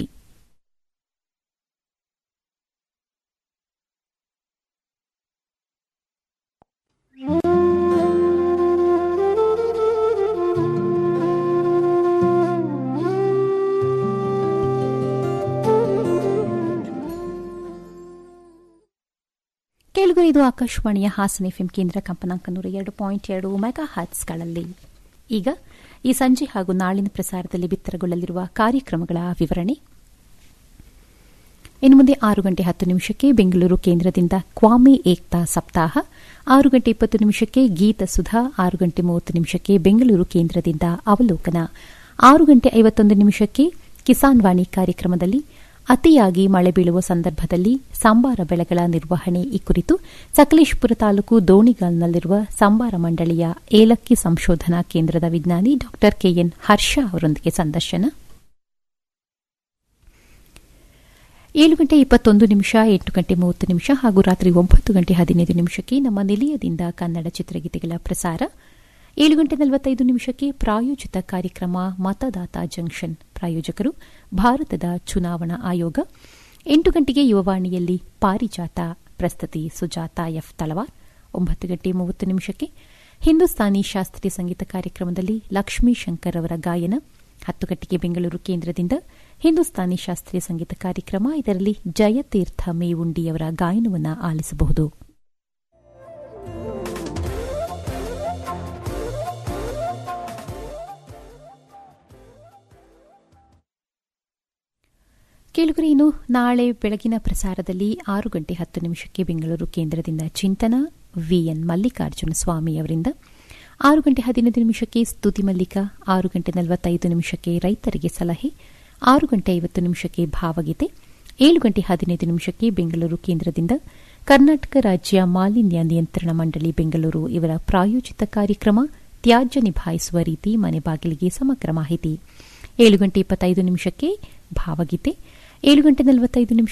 ಕೇಳುಗರು ಇದು ಆಕಾಶವಾಣಿಯ ಹಾಸನ ಎಫ್ಎಂ ಕೇಂದ್ರ ಕಂಪನಾಂಕ ನೂರ ಎರಡು ಪಾಯಿಂಟ್ ಎರಡು ಮೆಗಾ ಹರ್ಟ್ಸ್ಗಳಲ್ಲಿ ಈಗ ಈ ಸಂಜೆ ಹಾಗೂ ನಾಳಿನ ಪ್ರಸಾರದಲ್ಲಿ ಬಿತ್ತರಗೊಳ್ಳಲಿರುವ ಕಾರ್ಯಕ್ರಮಗಳ ವಿವರಣೆ ಇನ್ನು ಮುಂದೆ ಆರು ಗಂಟೆ ಹತ್ತು ನಿಮಿಷಕ್ಕೆ ಬೆಂಗಳೂರು ಕೇಂದ್ರದಿಂದ ಕ್ವಾಮಿ ಏಕ್ತಾ ಸಪ್ತಾಹ ಆರು ಗಂಟೆ ಇಪ್ಪತ್ತು ನಿಮಿಷಕ್ಕೆ ಗೀತ ಸುಧಾ ಆರು ಗಂಟೆ ಮೂವತ್ತು ನಿಮಿಷಕ್ಕೆ ಬೆಂಗಳೂರು ಕೇಂದ್ರದಿಂದ ಅವಲೋಕನ ಆರು ಗಂಟೆ ಐವತ್ತೊಂದು ನಿಮಿಷಕ್ಕೆ ಕಿಸಾನ್ ವಾಣಿ ಕಾರ್ಯಕ್ರಮದಲ್ಲಿ ಅತಿಯಾಗಿ ಮಳೆ ಬೀಳುವ ಸಂದರ್ಭದಲ್ಲಿ ಸಾಂಬಾರ ಬೆಳೆಗಳ ನಿರ್ವಹಣೆ ಈ ಕುರಿತು ಸಕಲೇಶಪುರ ತಾಲೂಕು ದೋಣಿಗಾಲ್ನಲ್ಲಿರುವ ಸಾಂಬಾರ ಮಂಡಳಿಯ ಏಲಕ್ಕಿ ಸಂಶೋಧನಾ ಕೇಂದ್ರದ ವಿಜ್ಞಾನಿ ಡಾ ಕೆಎನ್ ಹರ್ಷ ಅವರೊಂದಿಗೆ ಸಂದರ್ಶನ ಏಳು ಗಂಟೆ ಇಪ್ಪತ್ತೊಂದು ನಿಮಿಷ ಎಂಟು ಗಂಟೆ ಮೂವತ್ತು ನಿಮಿಷ ಹಾಗೂ ರಾತ್ರಿ ಒಂಬತ್ತು ಗಂಟೆ ಹದಿನೈದು ನಿಮಿಷಕ್ಕೆ ನಮ್ಮ ನಿಲಯದಿಂದ ಕನ್ನಡ ಚಿತ್ರಗೀತೆಗಳ ಪ್ರಸಾರ ಏಳು ಗಂಟೆ ನಲವತ್ತೈದು ನಿಮಿಷಕ್ಕೆ ಪ್ರಾಯೋಜಿತ ಕಾರ್ಯಕ್ರಮ ಮತದಾತ ಜಂಕ್ಷನ್ ಪ್ರಾಯೋಜಕರು ಭಾರತದ ಚುನಾವಣಾ ಆಯೋಗ ಎಂಟು ಗಂಟೆಗೆ ಯುವವಾಣಿಯಲ್ಲಿ ಪಾರಿಜಾತ ಪ್ರಸ್ತುತಿ ಸುಜಾತ ಎಫ್ ತಳವಾರ್ ಒಂಬತ್ತು ಗಂಟೆ ಮೂವತ್ತು ನಿಮಿಷಕ್ಕೆ ಹಿಂದೂಸ್ತಾನಿ ಶಾಸ್ತ್ರೀಯ ಸಂಗೀತ ಕಾರ್ಯಕ್ರಮದಲ್ಲಿ ಲಕ್ಷ್ಮೀ ಶಂಕರ್ ಅವರ ಗಾಯನ ಹತ್ತು ಗಂಟೆಗೆ ಬೆಂಗಳೂರು ಕೇಂದ್ರದಿಂದ ಹಿಂದೂಸ್ತಾನಿ ಶಾಸ್ತ್ರೀಯ ಸಂಗೀತ ಕಾರ್ಯಕ್ರಮ ಇದರಲ್ಲಿ ಜಯತೀರ್ಥ ಮೇವುಂಡಿಯವರ ಗಾಯನವನ್ನು ಆಲಿಸಬಹುದು ಕೇಳುಗರೆ ಇನ್ನು ನಾಳೆ ಬೆಳಗಿನ ಪ್ರಸಾರದಲ್ಲಿ ಆರು ಗಂಟೆ ಹತ್ತು ನಿಮಿಷಕ್ಕೆ ಬೆಂಗಳೂರು ಕೇಂದ್ರದಿಂದ ಚಿಂತನ ವಿಎನ್ ಮಲ್ಲಿಕಾರ್ಜುನ ಸ್ವಾಮಿ ಅವರಿಂದ ಆರು ಗಂಟೆ ಹದಿನೈದು ನಿಮಿಷಕ್ಕೆ ಸ್ತುತಿ ಮಲ್ಲಿಕ ಆರು ಗಂಟೆ ನಲವತ್ತೈದು ನಿಮಿಷಕ್ಕೆ ರೈತರಿಗೆ ಸಲಹೆ ಆರು ಗಂಟೆ ಐವತ್ತು ನಿಮಿಷಕ್ಕೆ ಭಾವಗೀತೆ ಏಳು ಗಂಟೆ ಹದಿನೈದು ನಿಮಿಷಕ್ಕೆ ಬೆಂಗಳೂರು ಕೇಂದ್ರದಿಂದ ಕರ್ನಾಟಕ ರಾಜ್ಯ ಮಾಲಿನ್ಯ ನಿಯಂತ್ರಣ ಮಂಡಳಿ ಬೆಂಗಳೂರು ಇವರ ಪ್ರಾಯೋಜಿತ ಕಾರ್ಯಕ್ರಮ ತ್ಯಾಜ್ಯ ನಿಭಾಯಿಸುವ ರೀತಿ ಮನೆ ಬಾಗಿಲಿಗೆ ಸಮಗ್ರ ಮಾಹಿತಿ ಏಳು ಗಂಟೆ ಇಪ್ಪತ್ತೈದು ನಿಮಿಷಕ್ಕೆ ಭಾವಗೀತೆ ಏಳು ಗಂಟೆ ನಲವತ್ತೈದು ನಿಮಿಷ